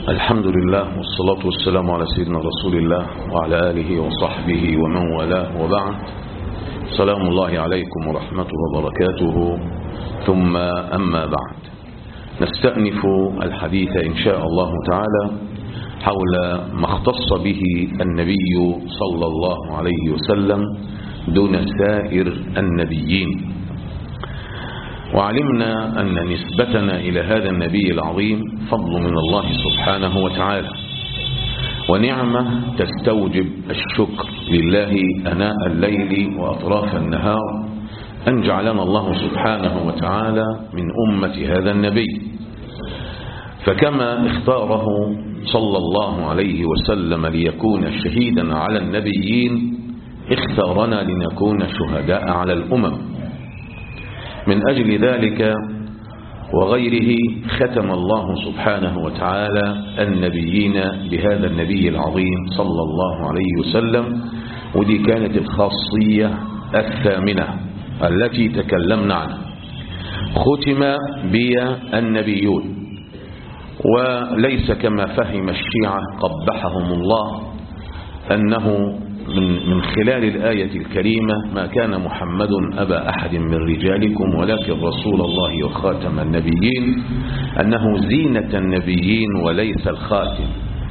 الحمد لله والصلاة والسلام على سيدنا رسول الله وعلى آله وصحبه ومن والاه وبعد سلام الله عليكم ورحمته وبركاته ثم أما بعد نستأنف الحديث إن شاء الله تعالى حول ما اختص به النبي صلى الله عليه وسلم دون سائر النبيين وعلمنا أن نسبتنا إلى هذا النبي العظيم فضل من الله سبحانه وتعالى ونعمة تستوجب الشكر لله أناء الليل وأطراف النهار أن جعلنا الله سبحانه وتعالى من أمة هذا النبي فكما اختاره صلى الله عليه وسلم ليكون شهيدا على النبيين اختارنا لنكون شهداء على الأمم من أجل ذلك وغيره ختم الله سبحانه وتعالى النبيين بهذا النبي العظيم صلى الله عليه وسلم ودي كانت الخاصية الثامنة التي تكلمنا عنها ختم بي النبيون وليس كما فهم الشيعة قبحهم الله أنه من من خلال الآية الكريمة ما كان محمد أبا أحد من رجالكم ولكن رسول الله وخاتم النبيين أنه زينة النبيين وليس الخاتم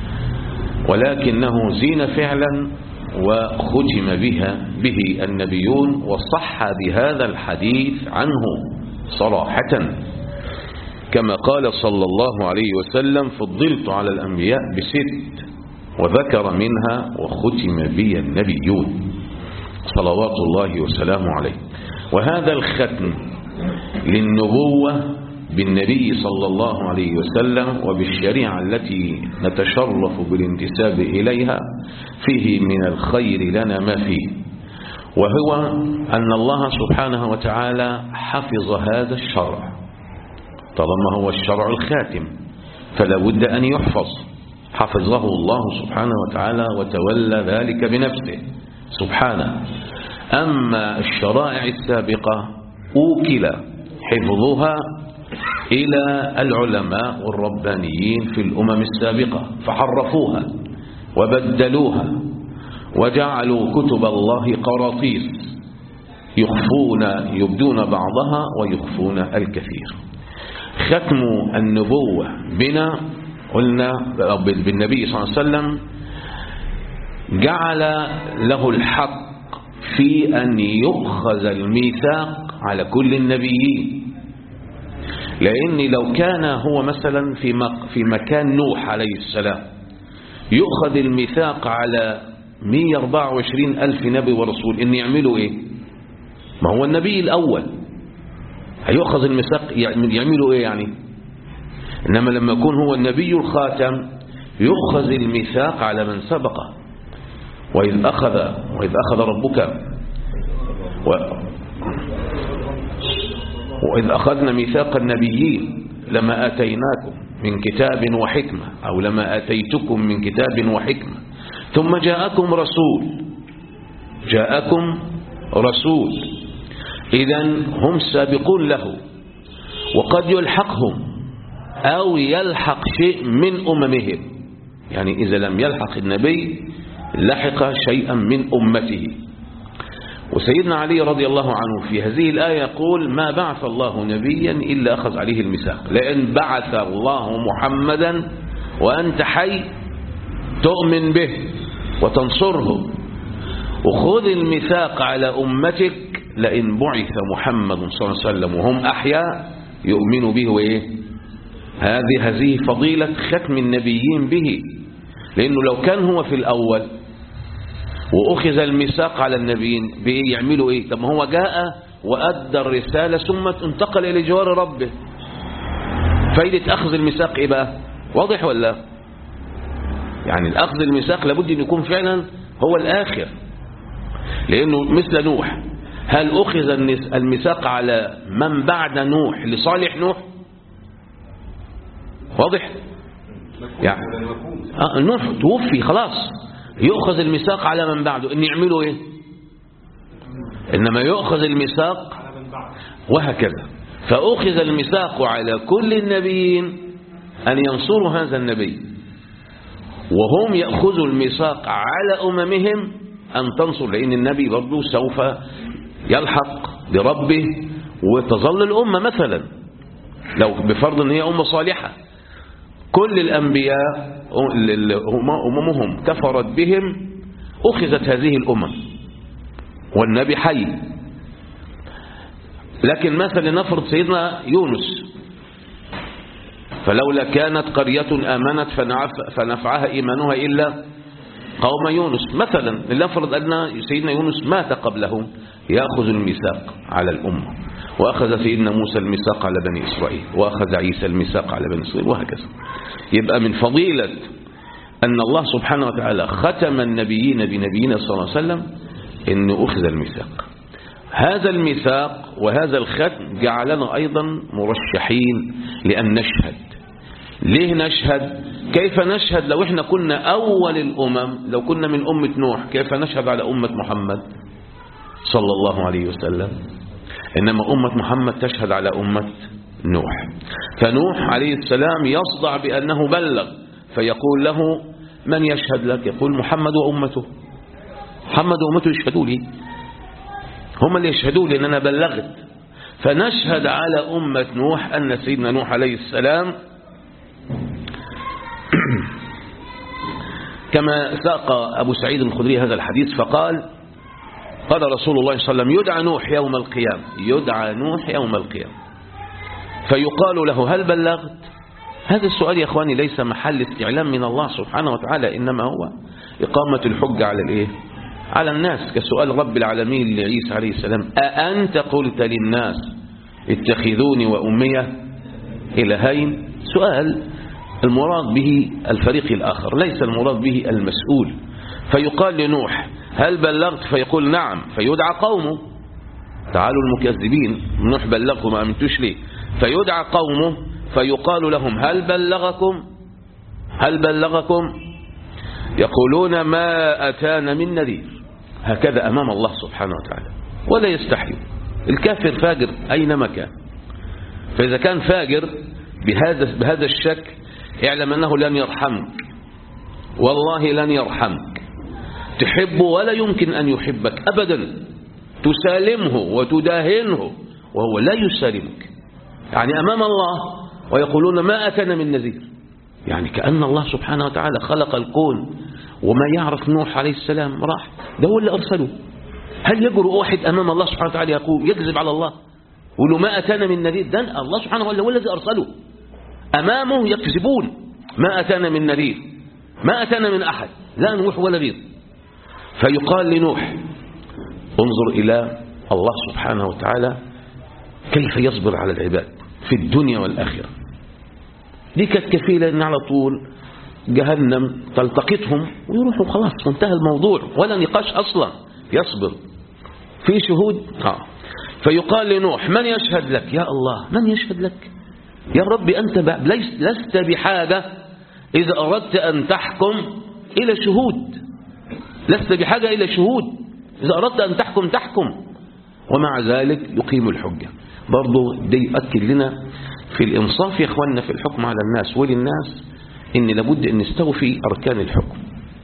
ولكنه زين فعلا وختم بها به النبيون وصح بهذا الحديث عنه صراحة كما قال صلى الله عليه وسلم فضلت على الأنبياء بست وذكر منها وختم بي النبيون صلوات الله وسلامه عليه وهذا الختم للنبوة بالنبي صلى الله عليه وسلم وبالشريعة التي نتشرف بالانتساب إليها فيه من الخير لنا ما فيه وهو أن الله سبحانه وتعالى حفظ هذا الشرع طالما هو الشرع الخاتم فلا بد أن يحفظ حفظه الله سبحانه وتعالى وتولى ذلك بنفسه سبحانه أما الشرائع السابقة أوكل حفظها إلى العلماء والربانيين في الأمم السابقة فحرفوها وبدلوها وجعلوا كتب الله قراطيس يخفون يبدون بعضها ويخفون الكثير ختم النبوة بنا قلنا بالنبي صلى الله عليه وسلم جعل له الحق في أن يؤخذ الميثاق على كل النبيين لأن لو كان هو مثلا في في مكان نوح عليه السلام يؤخذ الميثاق على 124 ألف نبي ورسول إن يعملوا إيه ما هو النبي الأول هيؤخذ الميثاق يعملوا إيه يعني إنما لما يكون هو النبي الخاتم يؤخذ الميثاق على من سبقه وإذ أخذ وإذ أخذ ربك و وإذ أخذنا ميثاق النبيين لما آتيناكم من كتاب وحكمة أو لما آتيتكم من كتاب وحكمة ثم جاءكم رسول جاءكم رسول إذا هم سابقون له وقد يلحقهم أو يلحق شيء من أممهم يعني إذا لم يلحق النبي لحق شيئا من أمته وسيدنا علي رضي الله عنه في هذه الآية يقول ما بعث الله نبيا إلا أخذ عليه الميثاق لأن بعث الله محمدا وأنت حي تؤمن به وتنصره وخذ الميثاق على أمتك لئن بعث محمد صلى الله عليه وسلم وهم أحياء يؤمنوا به وإيه هذه هذه فضيلة ختم النبيين به لأنه لو كان هو في الأول وأخذ الميثاق على النبيين بإيه يعملوا إيه طب هو جاء وأدى الرسالة ثم انتقل إلى جوار ربه فايدة أخذ الميثاق إيه بقى واضح ولا يعني الأخذ الميثاق لابد أن يكون فعلا هو الآخر لأنه مثل نوح هل أخذ الميثاق على من بعد نوح لصالح نوح واضح يعني آه نوح توفي خلاص يؤخذ الميثاق على من بعده ان يعملوا ايه انما يؤخذ الميثاق وهكذا فأخذ الميثاق على كل النبيين أن ينصروا هذا النبي وهم يأخذوا الميثاق على أممهم أن تنصر لأن النبي برضه سوف يلحق بربه وتظل الأمة مثلا لو بفرض أن هي أمة صالحة كل الأنبياء أممهم كفرت بهم أخذت هذه الأمم والنبي حي لكن مثلا نفرض سيدنا يونس فلولا كانت قرية آمنت فنفعها إيمانها إلا قوم يونس مثلا لنفرض أن سيدنا يونس مات قبلهم يأخذ الميثاق على الأمة وأخذ سيدنا موسى الميثاق على بني إسرائيل وأخذ عيسى الميثاق على بني إسرائيل وهكذا يبقى من فضيلة أن الله سبحانه وتعالى ختم النبيين بنبينا صلى الله عليه وسلم أنه أخذ الميثاق هذا الميثاق وهذا الختم جعلنا أيضا مرشحين لأن نشهد ليه نشهد كيف نشهد لو احنا كنا أول الأمم لو كنا من أمة نوح كيف نشهد على أمة محمد صلى الله عليه وسلم إنما أمة محمد تشهد على أمة نوح فنوح عليه السلام يصدع بأنه بلغ فيقول له من يشهد لك يقول محمد وأمته محمد وأمته يشهدوا لي هم اللي يشهدوا لي أن أنا بلغت فنشهد على أمة نوح أن سيدنا نوح عليه السلام كما ساق أبو سعيد الخدري هذا الحديث فقال قال رسول الله صلى الله عليه وسلم يدعى نوح يوم القيامة يدعى نوح يوم القيامة فيقال له هل بلغت هذا السؤال يا أخواني ليس محل استعلام من الله سبحانه وتعالى إنما هو إقامة الحجة على الإيه على الناس كسؤال رب العالمين لعيسى عليه السلام أأنت قلت للناس اتخذوني وأمية إلهين سؤال المراد به الفريق الآخر ليس المراد به المسؤول فيقال لنوح هل بلغت فيقول نعم فيدعى قومه تعالوا المكذبين نوح بلغكم ما أمنتوش ليه فيدعى قومه فيقال لهم هل بلغكم هل بلغكم يقولون ما أتانا من نذير هكذا أمام الله سبحانه وتعالى ولا يستحي الكافر فاجر أينما كان فإذا كان فاجر بهذا, بهذا الشكل اعلم أنه لن يرحمك والله لن يرحمك تحبه ولا يمكن أن يحبك أبدا تسالمه وتداهنه وهو لا يسالمك يعني أمام الله ويقولون ما أتنا من نذير يعني كأن الله سبحانه وتعالى خلق الكون وما يعرف نوح عليه السلام راح ده هو اللي أرسله هل يجرؤ واحد أمام الله سبحانه وتعالى يقول يكذب على الله يقول له ما أتانا من نذير ده الله سبحانه وتعالى هو الذي أرسله أمامه يكذبون ما أتانا من نذير ما أتانا من أحد لا نوح ولا غير فيقال لنوح انظر إلى الله سبحانه وتعالى كيف يصبر على العباد في الدنيا والآخرة دي كانت كفيلة أن على طول جهنم تلتقطهم ويروحوا خلاص وانتهى الموضوع ولا نقاش أصلا يصبر في شهود آه. فيقال لنوح من يشهد لك يا الله من يشهد لك يا رب أنت لست بحاجة إذا أردت أن تحكم إلى شهود لست بحاجة إلى شهود إذا أردت أن تحكم تحكم ومع ذلك يقيم الحجة برضو دي يؤكد لنا في الإنصاف يا إخواننا في الحكم على الناس وللناس إن لابد أن نستوفي أركان الحكم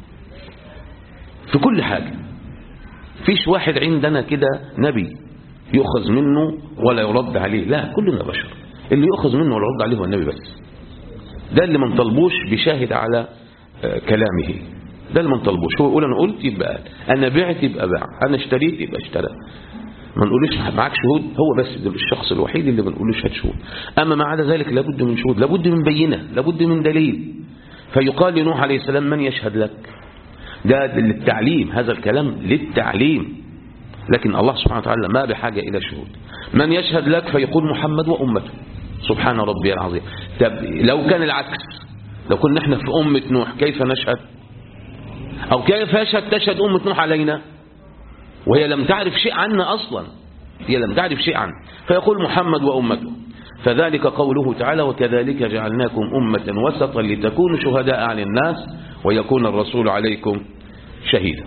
في كل حاجة فيش واحد عندنا كده نبي يؤخذ منه ولا يرد عليه لا كلنا بشر اللي يؤخذ منه ولا يرد عليه هو النبي بس ده اللي ما نطلبوش بشاهد على كلامه ده اللي ما نطلبوش هو يقول انا قلت يبقى قال انا بعت يبقى باع انا اشتريت يبقى اشترى ما نقولوش معاك شهود هو بس ده الشخص الوحيد اللي ما نقولوش هات شهود اما ما عدا ذلك لابد من شهود لابد من بينه لابد من دليل فيقال لنوح عليه السلام من يشهد لك ده للتعليم هذا الكلام للتعليم لكن الله سبحانه وتعالى ما بحاجة إلى شهود من يشهد لك فيقول محمد وأمته سبحان ربي العظيم طب لو كان العكس لو كنا احنا في أمة نوح كيف نشهد أو كيف يشهد تشهد أمة نوح علينا وهي لم تعرف شيء عنا أصلا هي لم تعرف شيء عنا فيقول محمد وأمته فذلك قوله تعالى وكذلك جعلناكم أمة وسطا لتكونوا شهداء على الناس ويكون الرسول عليكم شهيدا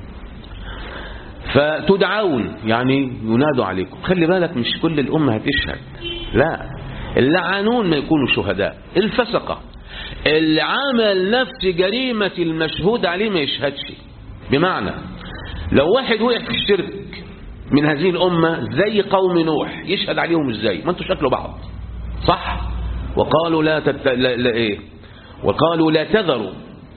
فتدعون يعني ينادوا عليكم خلي بالك مش كل الأمة هتشهد لا اللعنون ما يكونوا شهداء الفسقة اللي عمل نفس جريمة المشهود عليه ما يشهدش بمعنى لو واحد وقع في الشرك من هذه الأمة زي قوم نوح يشهد عليهم ازاي ما انتوا شكلوا بعض صح وقالوا لا, تت... لا... لا ايه وقالوا لا تذروا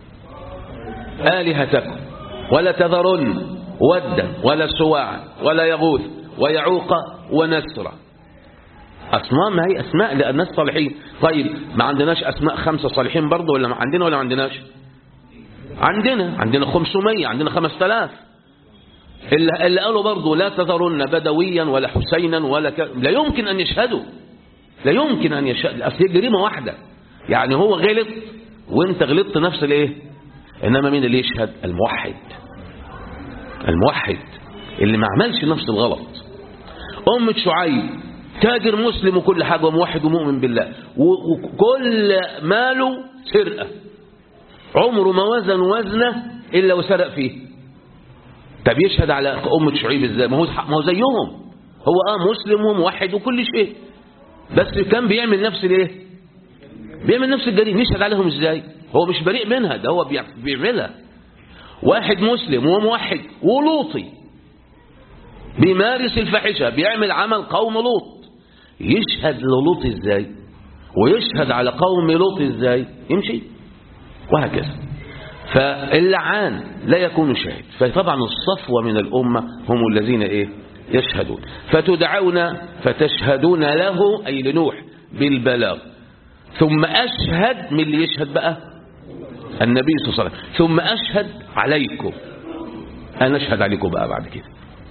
آلهتكم ولا تذرن ودا ولا سواعا ولا يغوث ويعوق ونسرا أصنام هي أسماء للناس صالحين طيب ما عندناش أسماء خمسة صالحين برضه ولا ما عندنا ولا ما عندناش عندنا عندنا 500 عندنا 5000 اللي, اللي قالوا برضه لا تذرن بدويا ولا حسينا ولا ك... لا يمكن أن يشهدوا لا يمكن أن يشهد أصل هي جريمة واحدة يعني هو غلط وانت غلطت نفس الايه انما مين اللي يشهد الموحد الموحد اللي ما عملش نفس الغلط أمة شعيب تاجر مسلم وكل حاجة وموحد ومؤمن بالله وكل ماله سرقة عمره ما وزن وزنه إلا وسرق فيه طب يشهد على أمة شعيب ازاي ما هو ما هو زيهم هو اه مسلم وموحد وكل شيء بس كان بيعمل نفس الايه بيعمل نفس الجريمه يشهد عليهم ازاي هو مش بريء منها ده هو بيعملها واحد مسلم وموحد ولوطي بيمارس الفاحشة بيعمل عمل قوم لوط يشهد للوط ازاي ويشهد على قوم لوط ازاي يمشي وهكذا فاللعان لا يكون شاهد فطبعا الصفوة من الأمة هم الذين إيه يشهدون فتدعون فتشهدون له أي لنوح بالبلاغ ثم أشهد من اللي يشهد بقى النبي صلى الله عليه وسلم ثم أشهد عليكم أنا أشهد عليكم بقى بعد كده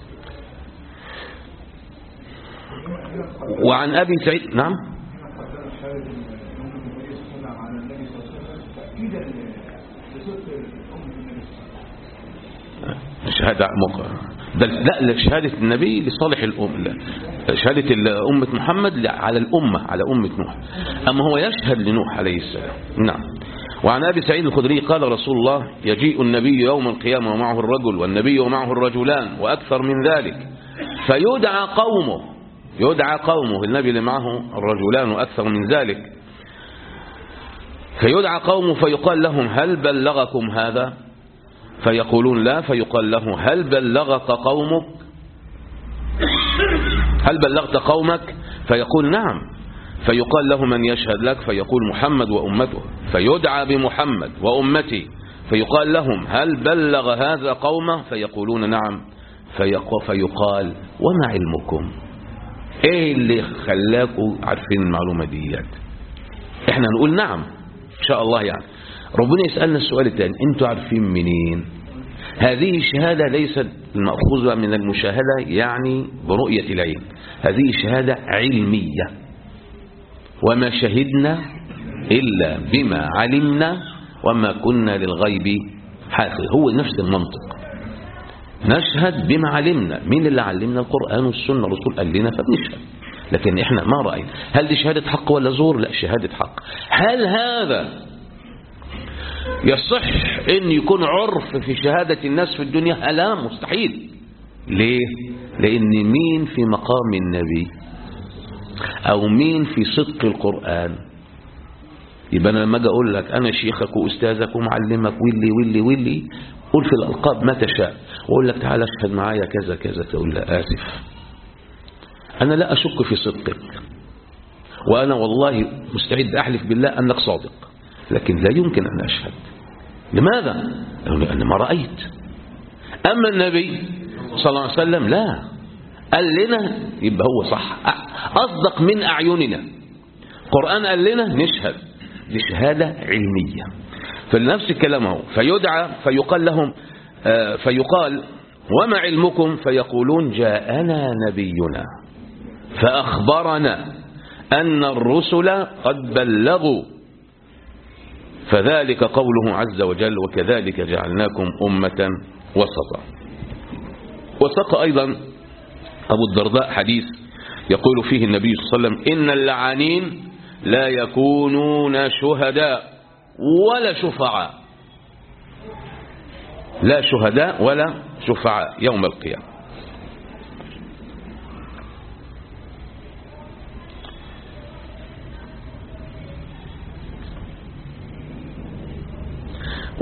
وعن أبي سعيد نعم شهادة مق... ده لا شهادة النبي لصالح الأم لا. شهادة أمة محمد على الأمة على أمة نوح أما هو يشهد لنوح عليه السلام نعم وعن أبي سعيد الخدري قال رسول الله يجيء النبي يوم القيامة ومعه الرجل والنبي ومعه الرجلان وأكثر من ذلك فيدعى قومه يدعى قومه النبي اللي معه الرجلان وأكثر من ذلك فيدعى قومه فيقال لهم هل بلغكم هذا فيقولون لا فيقال له هل بلغك قومك هل بلغت قومك فيقول نعم فيقال له من يشهد لك فيقول محمد وأمته فيدعى بمحمد وأمتي فيقال لهم هل بلغ هذا قومه فيقولون نعم فيقال وما علمكم ايه اللي خلاكم عارفين المعلومة ديت احنا نقول نعم ان شاء الله يعني ربنا يسألنا السؤال الثاني انتوا عارفين منين هذه الشهادة ليست المأخوذة من المشاهدة يعني برؤية العين هذه شهادة علمية وما شهدنا إلا بما علمنا وما كنا للغيب حافظ هو نفس المنطق نشهد بما علمنا مين اللي علمنا القرآن والسنة الرسول قال لنا فبنشهد لكن احنا ما رأينا هل دي شهادة حق ولا زور لا شهادة حق هل هذا يصح ان يكون عرف في شهادة الناس في الدنيا لا مستحيل ليه لان مين في مقام النبي او مين في صدق القرآن يبقى انا لما اجي اقول لك انا شيخك واستاذك ومعلمك واللي واللي واللي قول في الالقاب ما تشاء واقول لك تعالى اشهد معايا كذا كذا تقول لا اسف انا لا اشك في صدقك وانا والله مستعد احلف بالله انك صادق لكن لا يمكن أن أشهد لماذا؟ لأن ما رأيت أما النبي صلى الله عليه وسلم لا قال لنا يبقى هو صح أصدق من أعيننا القرآن قال لنا نشهد دي شهادة علمية فلنفس الكلام هو فيدعى فيقال لهم فيقال وما علمكم فيقولون جاءنا نبينا فأخبرنا أن الرسل قد بلغوا فذلك قوله عز وجل وكذلك جعلناكم أمة وسطا وسق أيضا أبو الدرداء حديث يقول فيه النبي صلى الله عليه وسلم إن اللعانين لا يكونون شهداء ولا شفعاء لا شهداء ولا شفعاء يوم القيامة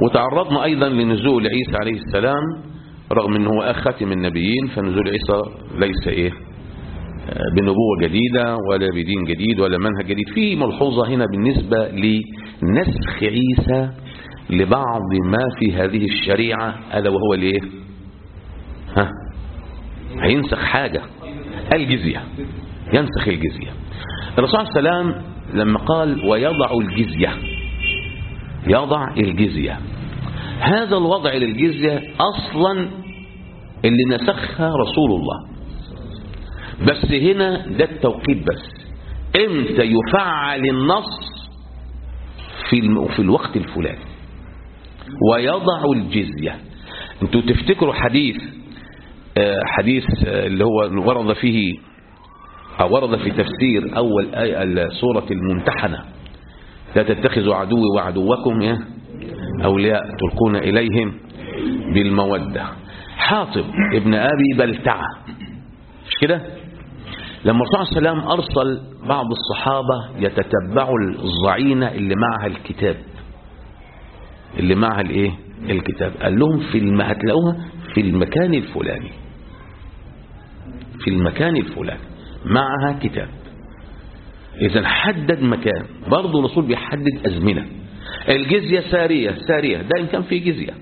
وتعرضنا أيضا لنزول عيسى عليه السلام رغم أنه هو خاتم النبيين فنزول عيسى ليس إيه بنبوة جديدة ولا بدين جديد ولا منهج جديد في ملحوظة هنا بالنسبة لنسخ عيسى لبعض ما في هذه الشريعة ألا وهو الايه ها هينسخ حاجة الجزية ينسخ الجزية الرسول صلى الله عليه وسلم لما قال ويضع الجزية يضع الجزية هذا الوضع للجزية أصلا اللي نسخها رسول الله بس هنا ده التوقيت بس امتى يفعل النص في في الوقت الفلاني ويضع الجزية انتوا تفتكروا حديث حديث اللي هو ورد فيه أو ورد في تفسير أول آية سورة الممتحنة لا تتخذوا عدوي وعدوكم يا أولياء تلقون إليهم بالمودة حاطب ابن أبي بلتعة مش كده لما الرسول صلى الله عليه وسلم أرسل بعض الصحابة يتتبعوا الضعينة اللي معها الكتاب اللي معها الايه الكتاب قال لهم في الم... هتلاقوها في المكان الفلاني في المكان الفلاني معها كتاب إذا حدد مكان برضه الرسول بيحدد أزمنة الجزية سارية سارية ده إن كان في جزية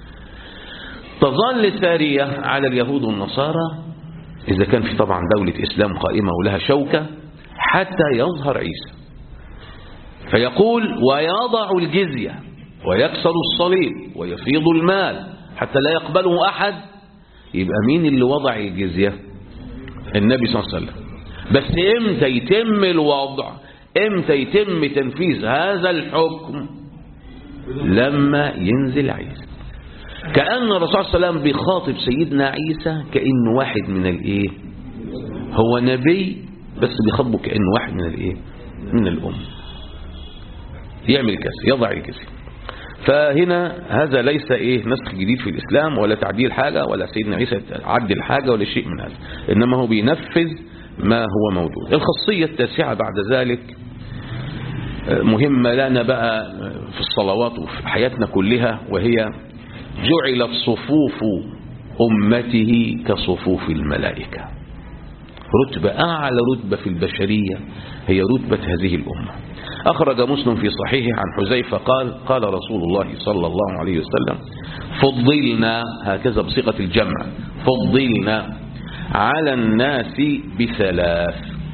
تظل سارية على اليهود والنصارى إذا كان في طبعا دولة إسلام قائمة ولها شوكة حتى يظهر عيسى فيقول ويضع الجزية ويكسر الصليب ويفيض المال حتى لا يقبله أحد يبقى مين اللي وضع الجزية النبي صلى الله عليه وسلم بس امتى يتم الوضع امتى يتم تنفيذ هذا الحكم لما ينزل عيسى كأن الرسول صلى الله عليه وسلم بيخاطب سيدنا عيسى كأنه واحد من الايه هو نبي بس بيخاطبه كأنه واحد من الايه من الأم يعمل كذا يضع الجزية فهنا هذا ليس ايه نسخ جديد في الإسلام ولا تعديل حاجة ولا سيدنا عيسى عدل حاجة ولا شيء من هذا إنما هو بينفذ ما هو موجود الخاصية التاسعة بعد ذلك مهمة لنا بقى في الصلوات وفي حياتنا كلها وهي جعلت صفوف أمته كصفوف الملائكة رتبة أعلى رتبة في البشرية هي رتبة هذه الأمة أخرج مسلم في صحيحه عن حذيفة قال قال رسول الله صلى الله عليه وسلم فضلنا هكذا بصيغة الجمع فضلنا على الناس بثلاث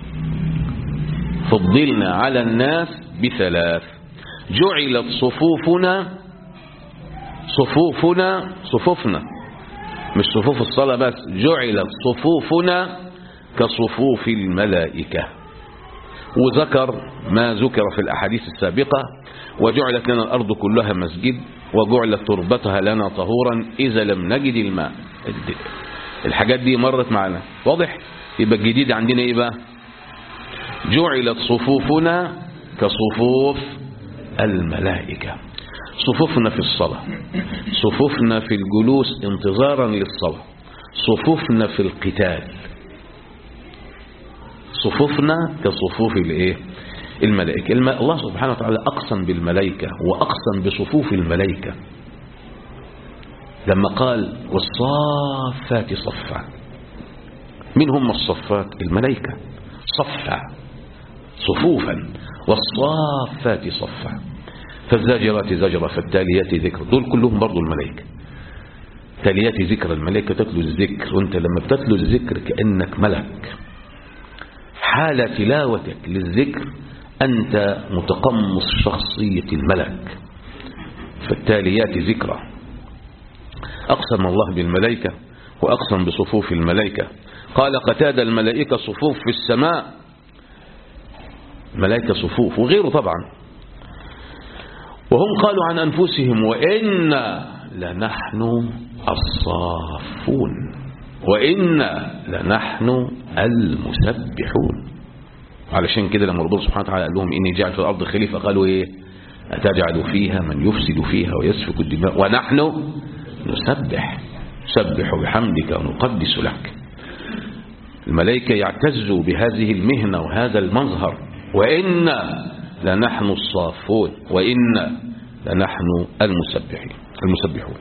فضلنا على الناس بثلاث جعلت صفوفنا صفوفنا صفوفنا مش صفوف الصلاة بس جعلت صفوفنا كصفوف الملائكة وذكر ما ذكر في الأحاديث السابقة وجعلت لنا الأرض كلها مسجد وجعلت تربتها لنا طهورا إذا لم نجد الماء الحاجات دي مرت معنا واضح يبقى الجديد عندنا ايه بقى جعلت صفوفنا كصفوف الملائكة صفوفنا في الصلاة صفوفنا في الجلوس انتظارا للصلاة صفوفنا في القتال صفوفنا كصفوف الايه الملائكة الم... الله سبحانه وتعالى أقسم بالملائكة وأقسم بصفوف الملائكة لما قال والصافات صفا من هم الصفات الملائكة صفا صفوفا والصافات صفا فالزاجرات زجرة فالتاليات ذكر دول كلهم برضو الملائكة تاليات ذكر الملائكة تتلو الذكر وانت لما بتتلو الذكر كأنك ملك حال تلاوتك للذكر أنت متقمص شخصية الملك فالتاليات ذكرى أقسم الله بالملائكة وأقسم بصفوف الملائكة قال قتاد الملائكة صفوف في السماء ملائكة صفوف وغيره طبعا وهم قالوا عن أنفسهم وإنا لنحن الصافون وإنا لنحن المسبحون علشان كده لما ربنا سبحانه وتعالى قال لهم إني جاعل في الأرض خليفة قالوا إيه أتجعل فيها من يفسد فيها ويسفك الدماء ونحن نسبح نسبح بحمدك ونقدس لك الملائكة يعتزوا بهذه المهنة وهذا المظهر وإنا لنحن الصافون وإنا لنحن المسبحين المسبحون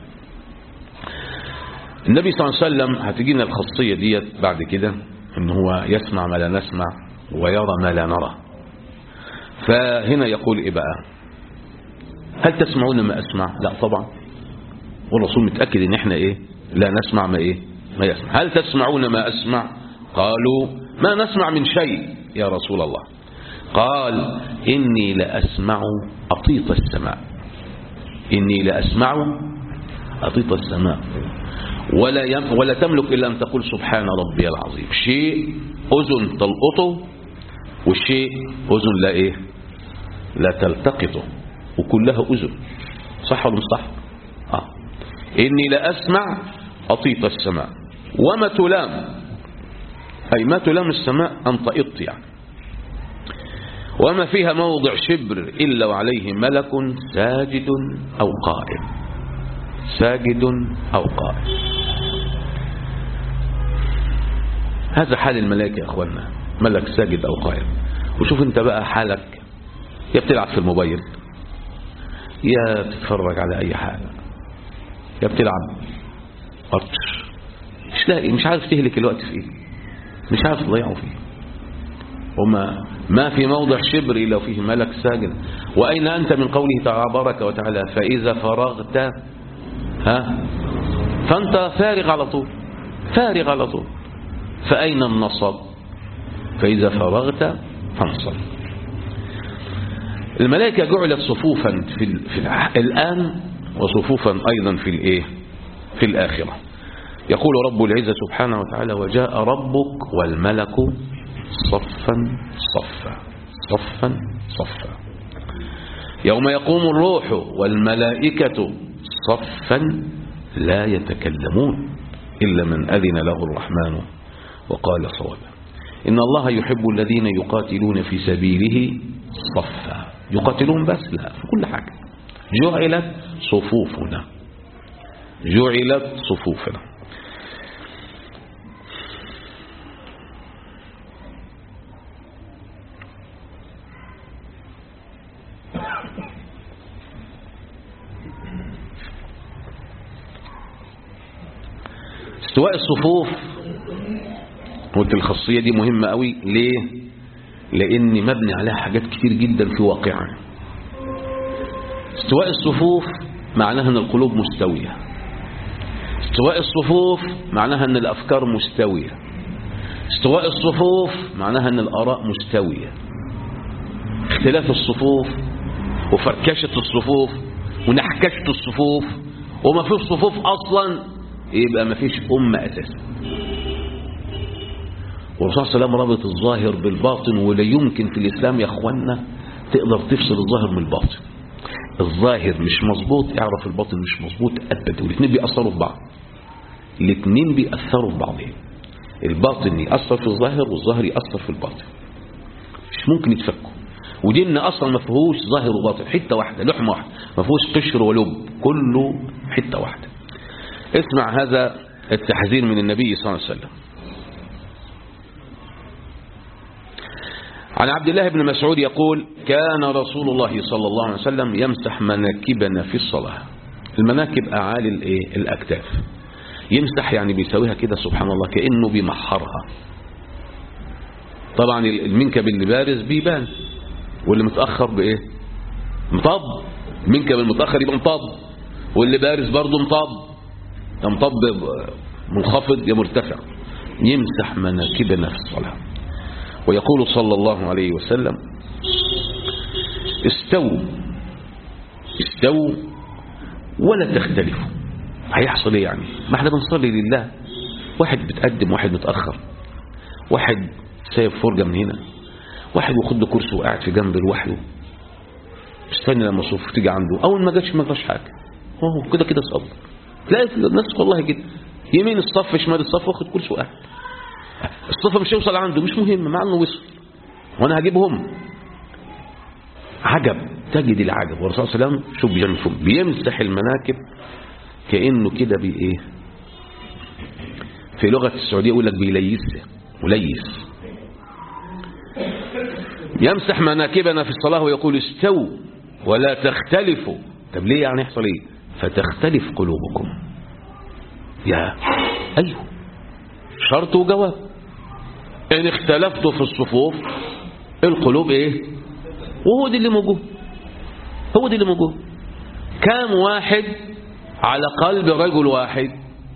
النبي صلى الله عليه وسلم هتجينا الخاصية ديت بعد كده ان هو يسمع ما لا نسمع ويرى ما لا نرى فهنا يقول ايه بقى هل تسمعون ما اسمع لا طبعا والرسول متأكد ان احنا ايه لا نسمع ما ايه ما يسمع هل تسمعون ما اسمع قالوا ما نسمع من شيء يا رسول الله قال إني لأسمع أطيط السماء إني لأسمع أطيط السماء ولا يم ولا تملك إلا أن تقول سبحان ربي العظيم شيء أذن تلقطه والشيء أذن لا إيه لا تلتقطه وكلها أذن صح ولا مش صح آه. إني لأسمع أطيط السماء وما تلام أي ما تلام السماء أن تئط يعني وما فيها موضع شبر إلا وعليه ملك ساجد أو قائم ساجد أو قائم هذا حال الملائكة يا أخوانا ملك ساجد أو قائم وشوف انت بقى حالك يا بتلعب في الموبايل يا بتتفرج على أي حاجة يا بتلعب قطش مش لاقي مش عارف تهلك الوقت فيه مش عارف تضيعه فيه وما ما في موضع شبر إلا فيه ملك ساجد وأين أنت من قوله تبارك وتعالى فإذا فرغت ها فأنت فارغ على طول فارغ على طول فأين النصب فإذا فرغت فانصب الملائكة جعلت صفوفا في, ال... في ال... الآن وصفوفا أيضا في الإيه في الآخرة يقول رب العزة سبحانه وتعالى وجاء ربك والملك صفا صفا صفا صفا يوم يقوم الروح والملائكة صفا لا يتكلمون إلا من أذن له الرحمن وقال صوابا إن الله يحب الذين يقاتلون في سبيله صفا يقاتلون بس لا في كل حاجة جعلت صفوفنا جعلت صفوفنا استواء الصفوف قلت الخاصية دي مهمة قوي ليه لان مبني عليها حاجات كتير جدا في واقعنا استواء الصفوف معناها ان القلوب مستوية استواء الصفوف معناها ان الافكار مستوية استواء الصفوف معناها ان الاراء مستوية اختلاف الصفوف وفركشة الصفوف ونحكشة الصفوف وما فيش صفوف اصلا يبقى ما فيش أمة أساسا والرسول صلى الله عليه وسلم ربط الظاهر بالباطن ولا يمكن في الإسلام يا أخوانا تقدر تفصل الظاهر من الباطن الظاهر مش مظبوط اعرف الباطن مش مظبوط أبدا والاثنين بيأثروا في بعض الاثنين بيأثروا في بعضهم الباطن يأثر في الظاهر والظاهر يأثر في الباطن مش ممكن يتفكوا وديننا أصلا ما فيهوش ظاهر وباطن حتة واحدة لحمة واحدة ما فيهوش قشر ولب كله حتة واحدة اسمع هذا التحذير من النبي صلى الله عليه وسلم عن عبد الله بن مسعود يقول كان رسول الله صلى الله عليه وسلم يمسح مناكبنا في الصلاة المناكب أعالي الايه الأكتاف يمسح يعني بيسويها كده سبحان الله كأنه بيمحرها طبعا المنكب اللي بارز بيبان واللي متأخر بإيه مطب المنكب المتأخر يبقى مطب واللي بارز برضه مطب يا مطب منخفض يا مرتفع يمسح مناكبنا في الصلاة ويقول صلى الله عليه وسلم استووا استووا ولا تختلفوا هيحصل ايه يعني ما احنا بنصلي لله واحد بتقدم واحد متأخر واحد سايب فرجة من هنا واحد واخد له كرسي وقاعد في جنب لوحده استنى لما الصف تيجي عنده اول ما جاتش ما جاش حاجه هو كده كده صبر تلاقي الناس والله كده يمين الصف شمال الصف واخد كرسي وقاعد الصف مش هيوصل عنده مش مهم مع انه وصل وانا هجيبهم عجب تجد العجب والرسول صلى الله عليه وسلم شوف بيعمل فوق بيمسح المناكب كانه كده بي ايه في لغه السعوديه يقول لك بيليسها وليس يمسح مناكبنا في الصلاه ويقول استووا ولا تختلفوا طب ليه يعني يحصل ايه فتختلف قلوبكم يا ايوه شرط وجواب ان اختلفتوا في الصفوف القلوب ايه وهو دي اللي موجود هو دي اللي موجود كام واحد على قلب رجل واحد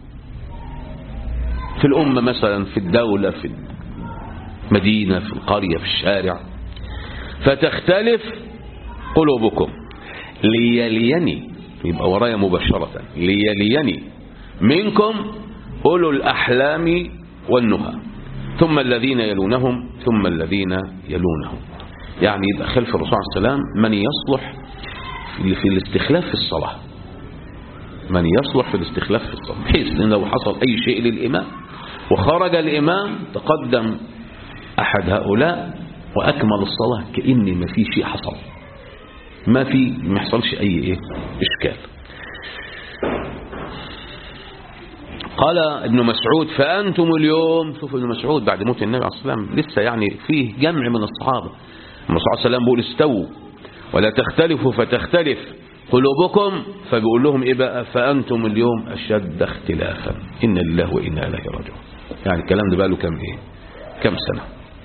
في الأمة مثلا في الدولة في المدينة في القرية في الشارع فتختلف قلوبكم ليليني يبقى ورايا مباشرة ليليني منكم أولو الأحلام والنهى ثم الذين يلونهم ثم الذين يلونهم يعني يبقى خلف الرسول عليه السلام من يصلح في الاستخلاف في الصلاة من يصلح في الاستخلاف في الصلاة بحيث ان لو حصل أي شيء للإمام وخرج الإمام تقدم أحد هؤلاء وأكمل الصلاة كأن ما في شيء حصل ما في ما يحصلش أي إيه إشكال قال ابن مسعود فأنتم اليوم شوف ابن مسعود بعد موت النبي عليه الصلاة والسلام لسه يعني فيه جمع من الصحابة النبي صلى الله عليه وسلم بيقول استووا ولا تختلفوا فتختلف قلوبكم فبيقول لهم ايه بقى فأنتم اليوم أشد اختلافا إن الله وإنا إليه راجعون يعني الكلام ده بقى له كم ايه كم سنة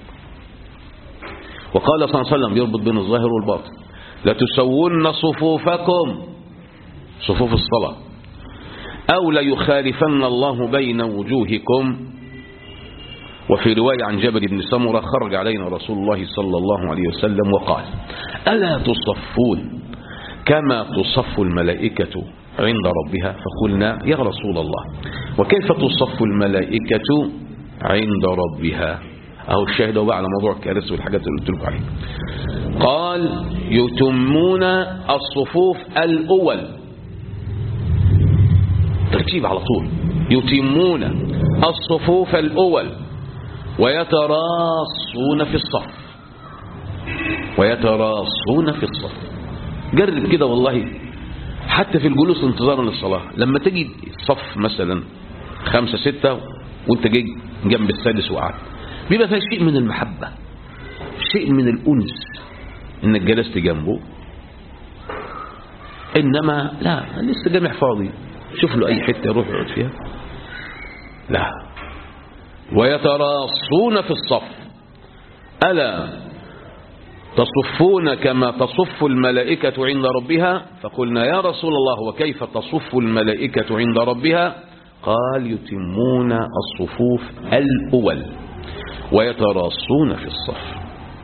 وقال صلى الله عليه وسلم يربط بين الظاهر والباطن لتسون صفوفكم صفوف الصلاة أو ليخالفن الله بين وجوهكم وفي رواية عن جابر بن سمرة خرج علينا رسول الله صلى الله عليه وسلم وقال ألا تصفون كما تصف الملائكة عند ربها فقلنا يا رسول الله وكيف تصف الملائكة عند ربها أهو الشاهد بقى على موضوع الكارثة والحاجات اللي قلت لكم عليها قال يتمون الصفوف الأول ترتيب على طول يتمون الصفوف الأول ويتراصون في الصف ويتراصون في الصف جرب كده والله حتى في الجلوس انتظارا للصلاة لما تجي الصف مثلا خمسة ستة وانت جاي جنب السادس وقعد بيبقى فيها شيء من المحبة شيء من الأنس انك جلست جنبه انما لا لسه جامع فاضي شوف له اي حتة يروح يقعد فيها لا ويتراصون في الصف ألا تصفون كما تصف الملائكة عند ربها فقلنا يا رسول الله وكيف تصف الملائكة عند ربها قال يتمون الصفوف الأول ويتراصون في الصف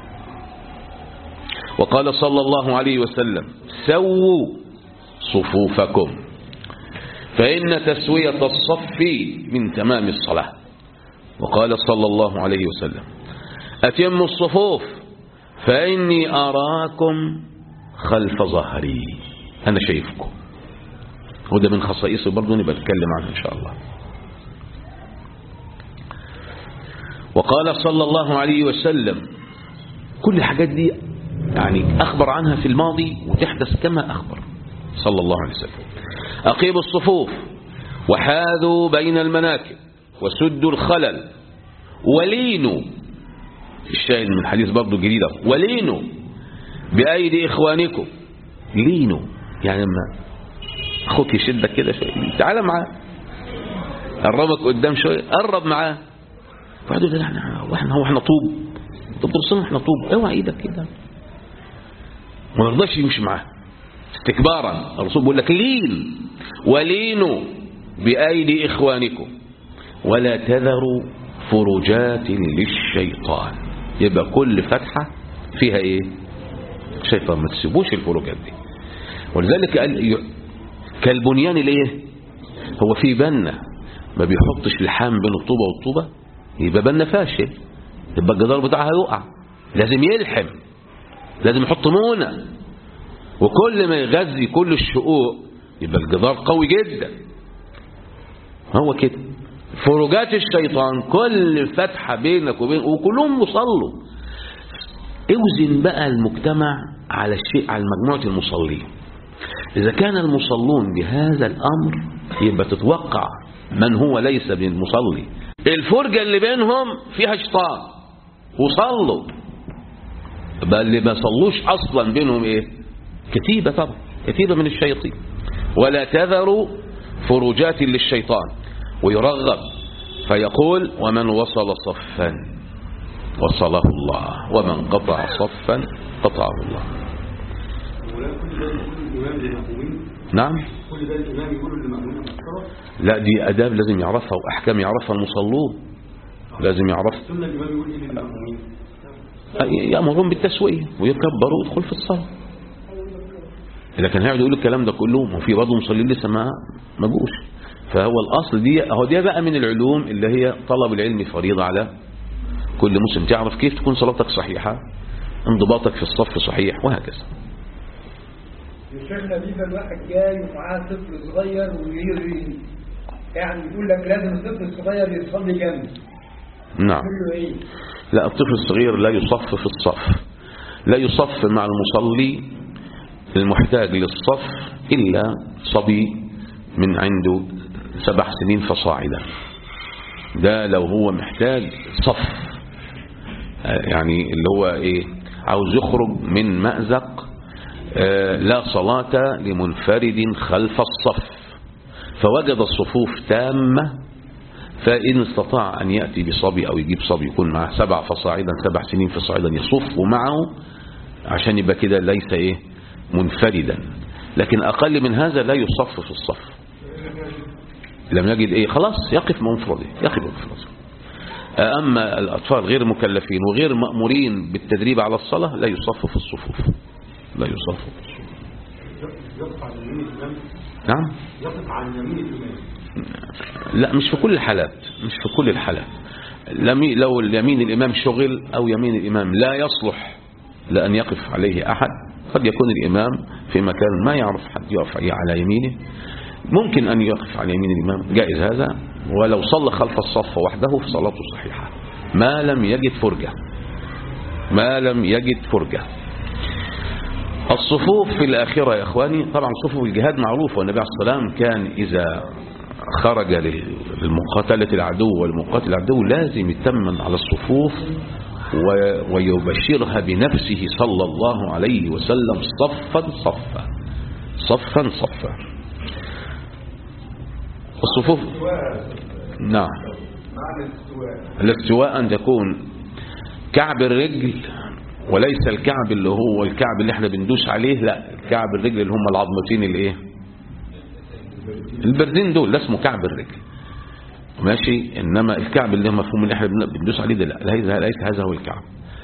وقال صلى الله عليه وسلم سووا صفوفكم فإن تسوية الصف من تمام الصلاة وقال صلى الله عليه وسلم أتموا الصفوف فإني أراكم خلف ظهري أنا شايفكم وده من خصائصه برضه نبقى نتكلم عنها إن شاء الله وقال صلى الله عليه وسلم كل الحاجات دي يعني أخبر عنها في الماضي وتحدث كما أخبر صلى الله عليه وسلم أقيموا الصفوف وحاذوا بين المناكب وسدوا الخلل ولينوا الشاهد من الحديث برضه جديدة ولينوا بأيدي إخوانكم لينوا يعني لما أخوك يشدك كده شوية تعال معاه قربك قدام شوية قرب معاه بعد ده احنا واحنا هو احنا طوب طب تبصنا احنا طوب اوعى ايدك كده ما يرضاش يمشي معاه استكبارا الرسول بيقول لك لين ولينوا بأيدي إخوانكم ولا تذروا فرجات للشيطان يبقى كل فتحة فيها ايه شيطان ما تسيبوش الفروجات دي ولذلك قال كالبنيان ليه هو في بنة ما بيحطش لحام بين الطوبة والطوبة يبقى بنة فاشل يبقى الجدار بتاعها يقع لازم يلحم لازم يحط مونة وكل ما يغذي كل الشقوق يبقى الجدار قوي جدا هو كده فروجات الشيطان كل فتحة بينك وبين وكلهم مصلوا اوزن بقى المجتمع على الشيء على مجموعة المصلين إذا كان المصلون بهذا الأمر يبقى تتوقع من هو ليس بالمصلي الفرجة اللي بينهم فيها شيطان وصلوا بل اللي ما صلوش أصلا بينهم إيه كتيبة طبعا كثير من الشياطين ولا تذروا فروجات للشيطان ويرغب فيقول ومن وصل صفا وصله الله ومن قطع صفا قطعه الله نعم كل ده الإمام يقول للمأمونين لا دي أداب لازم يعرفها وأحكام يعرفها المصلون لازم يعرف السنة الإمام يقول إيه للمأمونين يأمرون بالتسوية ويكبروا ويدخل في الصلاة لكن هيقعد يقول الكلام ده كله ما في برضه مصلين لسه ما ما جوش فهو الأصل دي هو دي بقى من العلوم اللي هي طلب العلم فريضة على كل مسلم تعرف كيف تكون صلاتك صحيحة انضباطك في الصف صحيح وهكذا الشيخنا بيبقى الواحد جاي ومعاه طفل صغير ويري يعني يقول لك لازم الطفل الصغير يصلي جنبي نعم يقول له ايه؟ لا الطفل الصغير لا يصف في الصف لا يصف مع المصلي المحتاج للصف إلا صبي من عنده سبع سنين فصاعدا ده لو هو محتاج صف آه، يعني اللي هو ايه عاوز يخرج من مأزق آه، لا صلاة لمنفرد خلف الصف فوجد الصفوف تامة فإن استطاع أن يأتي بصبي أو يجيب صبي يكون معه سبع فصاعدا سبع سنين فصاعدا يصف معه عشان يبقى كده ليس إيه منفردا لكن أقل من هذا لا يصف في الصف لم يجد إيه خلاص يقف منفرده يقف منفرده أما الأطفال غير مكلفين وغير مأمورين بالتدريب على الصلاة لا يصف في الصفوف لا يصف في الصفوف يقف على يمين الإمام نعم يقف على يمين الإمام لا مش في كل الحالات مش في كل الحالات لم- لو اليمين الإمام شغل أو يمين الإمام لا يصلح لأن يقف عليه أحد قد يكون الإمام في مكان ما يعرف حد يقف على يمينه ممكن أن يقف على يمين الإمام جائز هذا ولو صلى خلف الصف وحده فصلاته صحيحة ما لم يجد فرجة ما لم يجد فرجة الصفوف في الآخرة يا إخواني طبعا صفوف الجهاد معروفة والنبي عليه الصلاة والسلام كان إذا خرج لمقاتلة العدو والمقاتل العدو لازم يتمن على الصفوف و- ويبشرها بنفسه صلى الله عليه وسلم صفا صفا صفا صفا الصفوف نعم معنى الاستواء الاستواء أن تكون كعب الرجل وليس الكعب اللي هو الكعب اللي احنا بندوس عليه لا كعب الرجل اللي هم العظمتين الايه البردين دول ده اسمه كعب الرجل ماشي انما الكعب اللي مفهوم اللي احنا بندوس عليه ده لا ليس ليس هذا هو الكعب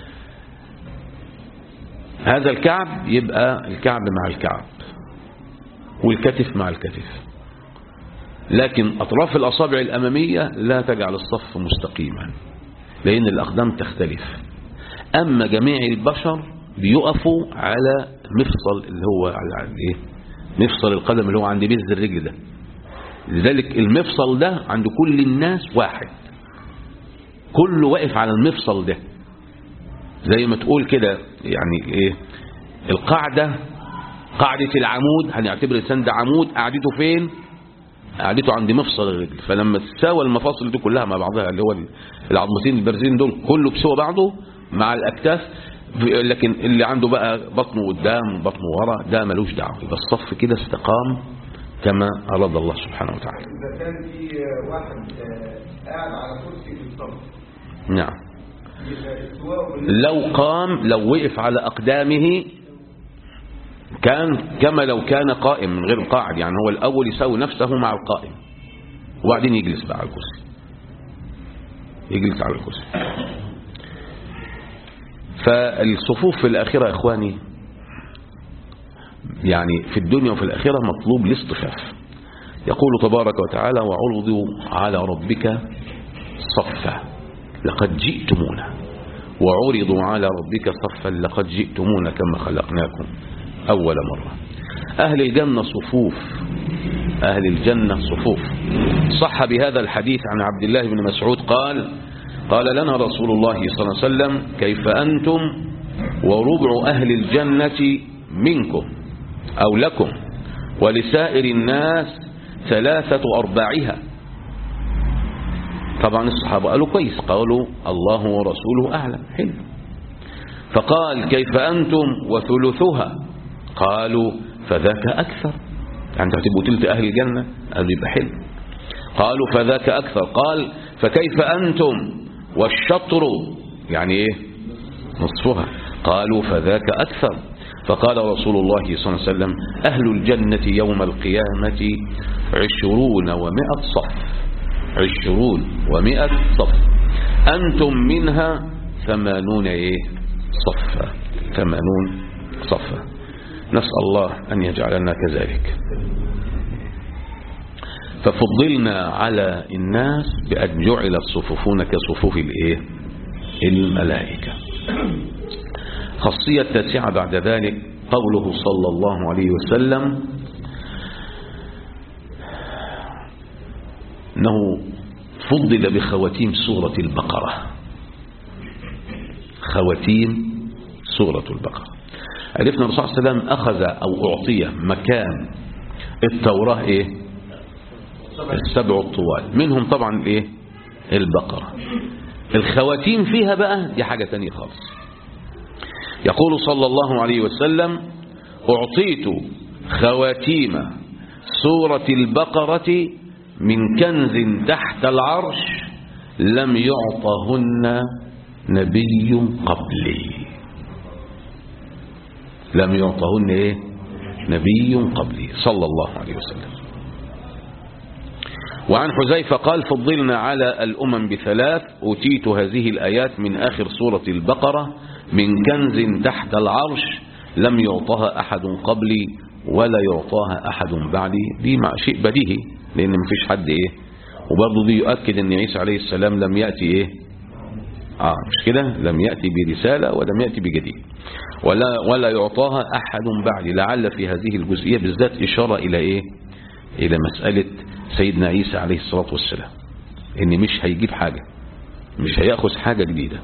هذا الكعب يبقى الكعب مع الكعب والكتف مع الكتف لكن أطراف الأصابع الأمامية لا تجعل الصف مستقيما لأن الأقدام تختلف أما جميع البشر بيقفوا على مفصل اللي هو على إيه؟ مفصل القدم اللي هو عند بيز الرجل ده لذلك المفصل ده عند كل الناس واحد كله واقف على المفصل ده زي ما تقول كده يعني ايه القاعدة قاعدة العمود هنعتبر الإنسان ده عمود قاعدته فين قعدته عند مفصل الرجل فلما تساوى المفاصل دي كلها مع بعضها اللي هو العظمتين البارزين دول كله بسوى بعضه مع الاكتاف لكن اللي عنده بقى بطنه قدام بطنه ورا ده ملوش دعوه يبقى الصف كده استقام كما اراد الله سبحانه وتعالى إذا كان في واحد آه، قاعد على كرسي في الصف نعم يبقى استواء بالنسبة لو قام لو وقف على اقدامه كان كما لو كان قائم من غير قاعد يعني هو الاول يساوي نفسه مع القائم وبعدين يجلس بقى على الكرسي يجلس على الكرسي فالصفوف في الآخرة يا إخواني يعني في الدنيا وفي الآخرة مطلوب الاصطفاف يقول تبارك وتعالى وعرضوا على ربك صفا لقد جئتمونا وعرضوا على ربك صفا لقد جئتمونا كما خلقناكم أول مرة أهل الجنة صفوف أهل الجنة صفوف صح بهذا الحديث عن عبد الله بن مسعود قال قال لنا رسول الله صلى الله عليه وسلم كيف أنتم وربع أهل الجنة منكم أو لكم ولسائر الناس ثلاثة أرباعها طبعا الصحابة قالوا كويس قالوا الله ورسوله أعلم حلو فقال كيف أنتم وثلثها قالوا فذاك أكثر يعني انت هتبقوا تلت أهل الجنة قالوا يبقى حلو قالوا فذاك أكثر قال فكيف أنتم والشطر يعني إيه نصفها قالوا فذاك أكثر فقال رسول الله صلى الله عليه وسلم أهل الجنة يوم القيامة عشرون ومائة صف عشرون ومائة صف أنتم منها ثمانون إيه صفا ثمانون صفا نسأل الله أن يجعلنا كذلك ففضلنا على الناس بأن جعلت صفوفنا كصفوف الإيه الملائكة خاصية تاسعة بعد ذلك قوله صلى الله عليه وسلم أنه فضل بخواتيم سورة البقرة خواتيم سورة البقرة عرفنا الرسول صلى الله عليه وسلم أخذ أو أعطي مكان التوراة إيه السبع الطوال منهم طبعا إيه البقرة الخواتيم فيها بقى دي حاجة تانية خالص يقول صلى الله عليه وسلم أعطيت خواتيم سورة البقرة من كنز تحت العرش لم يعطهن نبي قبلي لم يعطهن ايه نبي قبلي صلى الله عليه وسلم وعن حذيفة قال فضلنا على الأمم بثلاث أوتيت هذه الآيات من آخر سورة البقرة من كنز تحت العرش لم يعطها أحد قبلي ولا يعطاها أحد بعدي دي مع شيء بديهي لأن مفيش حد إيه وبرضه دي يؤكد أن عيسى عليه السلام لم يأتي إيه آه مش كده لم يأتي برسالة ولم يأتي بجديد ولا, ولا يعطاها أحد بعدي لعل في هذه الجزئية بالذات إشارة إلى إيه إلى مسألة سيدنا عيسى عليه الصلاة والسلام إن مش هيجيب حاجة مش هيأخذ حاجة جديدة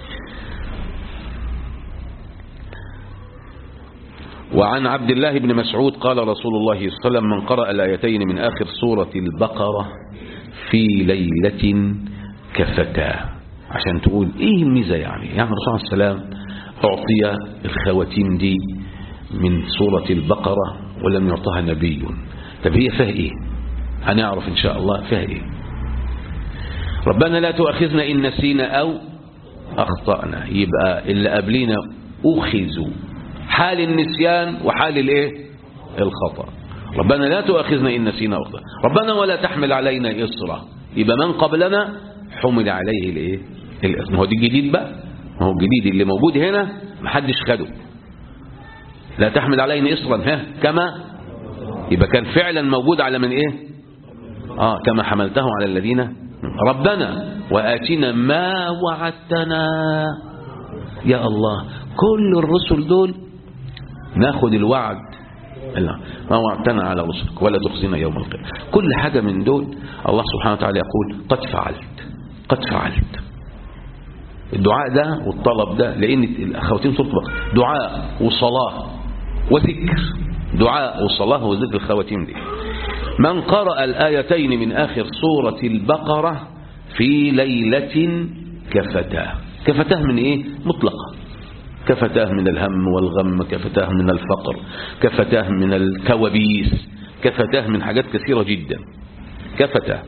وعن عبد الله بن مسعود قال رسول الله صلى الله عليه وسلم من قرأ الآيتين من آخر سورة البقرة في ليلة كفتاه عشان تقول ايه الميزة يعني يعني الرسول عليه السلام أعطي الخواتيم دي من سورة البقرة ولم يعطها نبي طب هي فيها ايه هنعرف ان شاء الله فيها ايه ربنا لا تؤاخذنا إن نسينا أو أخطأنا يبقى اللي قبلينا أخذوا حال النسيان وحال الايه الخطأ ربنا لا تؤاخذنا إن نسينا أو أخطأنا ربنا ولا تحمل علينا إصرا يبقى من قبلنا حمل عليه الايه الإصرا هو دي الجديد بقى ما هو الجديد اللي موجود هنا محدش خده لا تحمل علينا إصرا ها كما يبقى كان فعلا موجود على من ايه اه كما حملته على الذين ربنا وآتنا ما وعدتنا يا الله كل الرسل دول ناخد الوعد لا ما وعدتنا على رسلك ولا تخزنا يوم القيامة كل حاجة من دول الله سبحانه وتعالى يقول قد فعلت قد فعلت الدعاء ده والطلب ده لأن الخواتيم سورة البقرة دعاء وصلاة وذكر دعاء وصلاة وذكر الخواتيم دي من قرأ الآيتين من آخر سورة البقرة في ليلة كفتاه كفتاه من إيه مطلقة كفتاه من الهم والغم كفتاه من الفقر كفتاه من الكوابيس كفتاه من حاجات كثيرة جدا كفتاه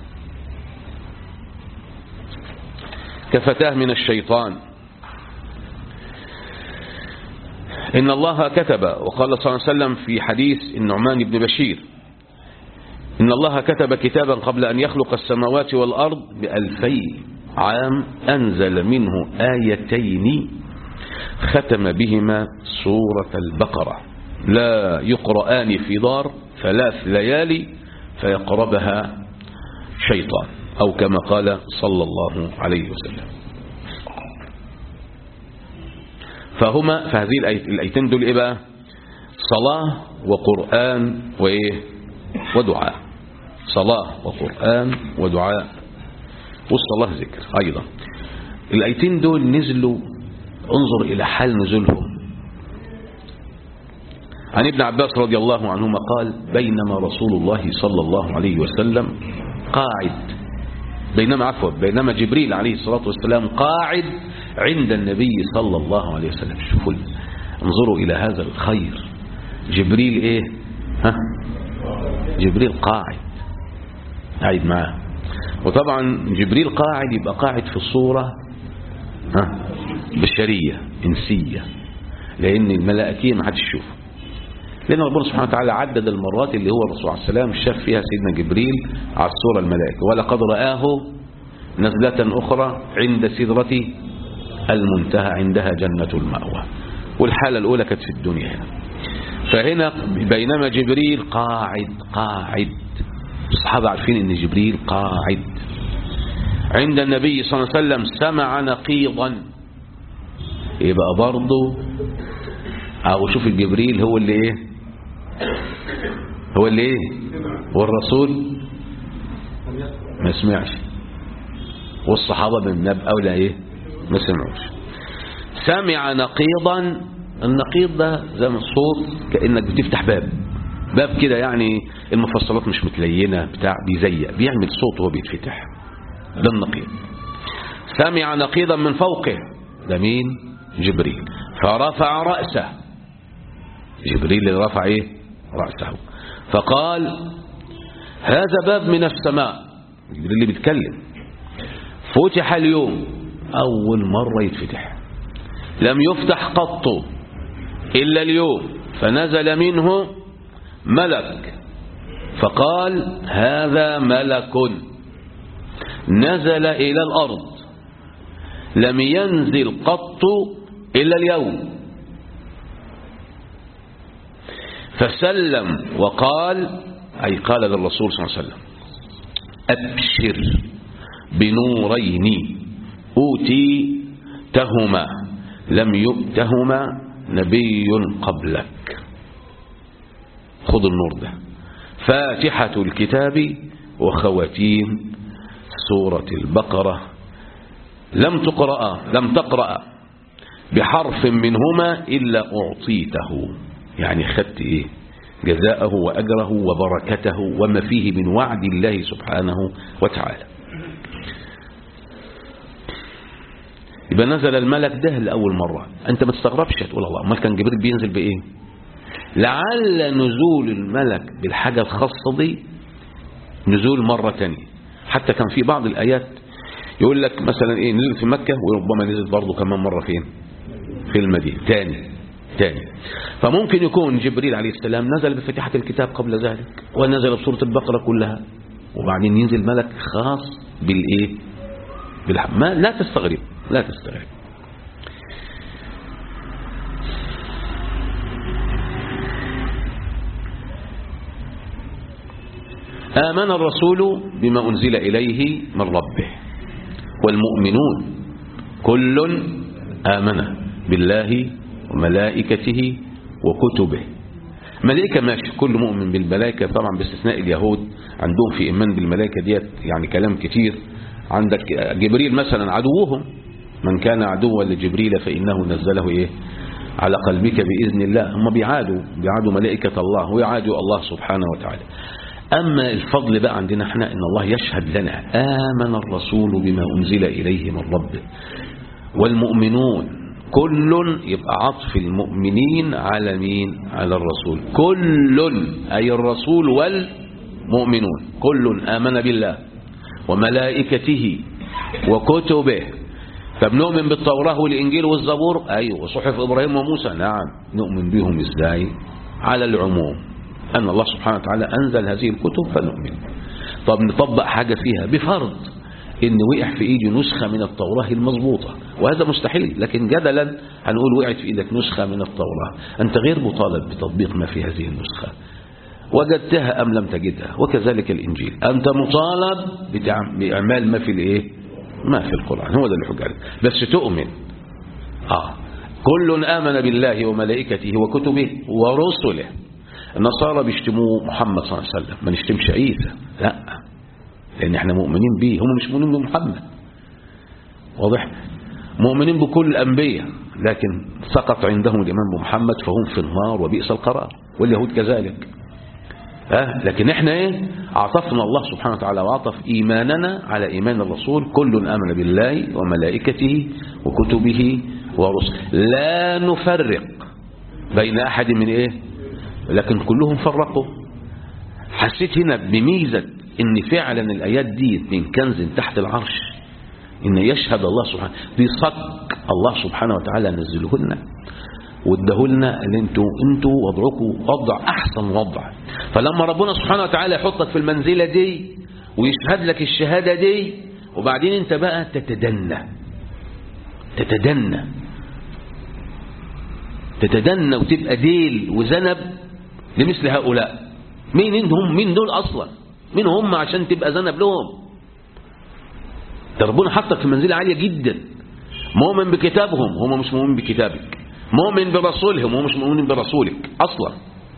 كفتاه من الشيطان إن الله كتب وقال صلى الله عليه وسلم في حديث النعمان بن بشير إن الله كتب كتابا قبل أن يخلق السماوات والأرض بألفي عام أنزل منه آيتين ختم بهما سورة البقرة لا يقرآن في دار ثلاث ليالي فيقربها شيطان أو كما قال صلى الله عليه وسلم فهما فهذه الآيتين دول إيه بقى صلاة وقرآن وإيه ودعاء صلاة وقرآن ودعاء والصلاة ذكر أيضا الآيتين دول نزلوا انظر إلى حال نزولهم عن ابن عباس رضي الله عنهما قال بينما رسول الله صلى الله عليه وسلم قاعد بينما عفوا بينما جبريل عليه الصلاة والسلام قاعد عند النبي صلى الله عليه وسلم شوفوا انظروا إلى هذا الخير جبريل ايه ها جبريل قاعد قاعد معاه وطبعا جبريل قاعد يبقى قاعد في الصورة ها بشرية إنسية لأن الملائكية ما حدش يشوفه لأن ربنا سبحانه وتعالى عدد المرات اللي هو الرسول عليه السلام شاف فيها سيدنا جبريل على الصورة الملائكة ولقد رآه نزلة أخرى عند سدرة المنتهى عندها جنة المأوى والحالة الأولى كانت في الدنيا هنا فهنا بينما جبريل قاعد قاعد الصحابة عارفين ان جبريل قاعد عند النبي صلى الله عليه وسلم سمع نقيضا يبقى برضه او شوف الجبريل هو اللي ايه هو اللي ايه والرسول ما سمعش والصحابة من باب اولى ايه ما سمعوش سمع نقيضا النقيض ده زي ما الصوت كأنك بتفتح باب باب كده يعني المفصلات مش متلينة بتاع بيزيق بيعمل صوت وهو بيتفتح ده النقيض سمع نقيضا من فوقه ده مين جبريل فرفع رأسه جبريل اللي رفع ايه رأسه فقال هذا باب من السماء جبريل اللي بيتكلم فتح اليوم أول مرة يتفتح لم يفتح قط إلا اليوم فنزل منه ملك فقال هذا ملك نزل إلى الأرض لم ينزل قط إلا اليوم فسلم وقال أي قال للرسول صلى الله عليه وسلم أبشر بنورين أوتيتهما لم يؤتهما نبي قبلك خذ النور ده فاتحة الكتاب وخواتيم سورة البقرة لم تقرأ لم تقرأ بحرف منهما إلا أعطيته يعني خدت إيه جزاءه وأجره وبركته وما فيه من وعد الله سبحانه وتعالى يبقى نزل الملك ده لأول مرة أنت ما تستغربش تقول الله أمال كان جبريل بينزل بإيه لعل نزول الملك بالحاجة الخاصة دي نزول مرة تانية حتى كان في بعض الآيات يقول لك مثلا إيه نزل في مكة وربما نزل برضه كمان مرة فين في المدينة تاني تاني فممكن يكون جبريل عليه السلام نزل بفتحة الكتاب قبل ذلك ونزل بسورة البقرة كلها وبعدين ينزل ملك خاص بالإيه بالح... ما لا تستغرب لا تستغرب آمن الرسول بما أنزل إليه من ربه والمؤمنون كل آمن بالله وملائكته وكتبه ملائكة ماشي كل مؤمن بالملائكة طبعا باستثناء اليهود عندهم في إيمان بالملائكة ديت يعني كلام كتير عندك جبريل مثلا عدوهم من كان عدوا لجبريل فإنه نزله إيه على قلبك بإذن الله هم بيعادوا بيعادوا ملائكة الله ويعادوا الله سبحانه وتعالى أما الفضل بقى عندنا احنا إن الله يشهد لنا آمن الرسول بما أنزل إليه من ربه والمؤمنون كل يبقى عطف المؤمنين على مين على الرسول كل أي الرسول والمؤمنون كل آمن بالله وملائكته وكتبه فبنؤمن بالتوراة والإنجيل والزبور أيوة وصحف إبراهيم وموسى نعم نؤمن بهم إزاي على العموم أن الله سبحانه وتعالى أنزل هذه الكتب فنؤمن طب نطبق حاجة فيها بفرض إن وقع في إيدي نسخة من التوراة المضبوطة وهذا مستحيل لكن جدلا هنقول وقعت في إيدك نسخة من التوراة أنت غير مطالب بتطبيق ما في هذه النسخة وجدتها أم لم تجدها وكذلك الإنجيل أنت مطالب بإعمال ما في الإيه ما في القرآن هو ده الحجة عليك بس تؤمن آه كل آمن بالله وملائكته وكتبه ورسله النصارى بيشتموا محمد صلى الله عليه وسلم ما نشتمش عيسى لا لأن احنا مؤمنين به هم مش مؤمنين بمحمد واضح مؤمنين بكل الأنبياء لكن سقط عندهم الإيمان بمحمد فهم في النار وبئس القرار واليهود كذلك أه لكن احنا ايه عطفنا الله سبحانه وتعالى وعطف ايماننا على ايمان الرسول كل امن بالله وملائكته وكتبه ورسله لا نفرق بين احد من ايه لكن كلهم فرقوا حسيت هنا بميزة ان فعلا الايات دي من كنز تحت العرش ان يشهد الله سبحانه دي صك الله سبحانه وتعالى نزله لنا واداه لنا ان انتوا انتوا وضعكم وضع احسن وضع فلما ربنا سبحانه وتعالى يحطك في المنزله دي ويشهد لك الشهاده دي وبعدين انت بقى تتدنى تتدنى تتدنى وتبقى ديل وذنب لمثل هؤلاء مين هم مين دول اصلا مين هم عشان تبقى ذنب لهم ده ربنا حطك في منزله عاليه جدا مؤمن بكتابهم هم مش مؤمن بكتابك مؤمن برسولهم هم مش مؤمن برسولك اصلا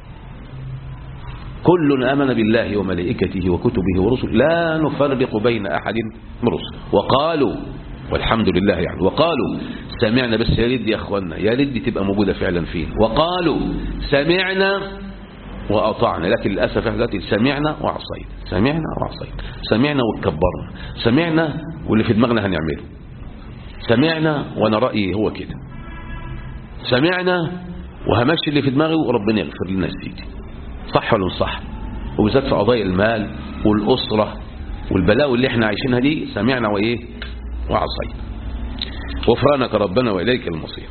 كل آمن بالله وملائكته وكتبه ورسله لا نفرق بين أحد من رسله وقالوا والحمد لله يعني وقالوا سمعنا بس يا ريت يا اخوانا يا ريت تبقى موجوده فعلا فين وقالوا سمعنا واطعنا لكن للاسف احنا دلوقتي سمعنا وعصينا سمعنا وعصينا سمعنا واتكبرنا سمعنا واللي في دماغنا هنعمله سمعنا وانا رايي هو كده سمعنا وهمشي اللي في دماغي وربنا يغفر لنا يا سيدي صح ولا مش صح وبالذات في قضايا المال والاسره والبلاوي اللي احنا عايشينها دي سمعنا وايه وعصينا غفرانك ربنا وإليك المصير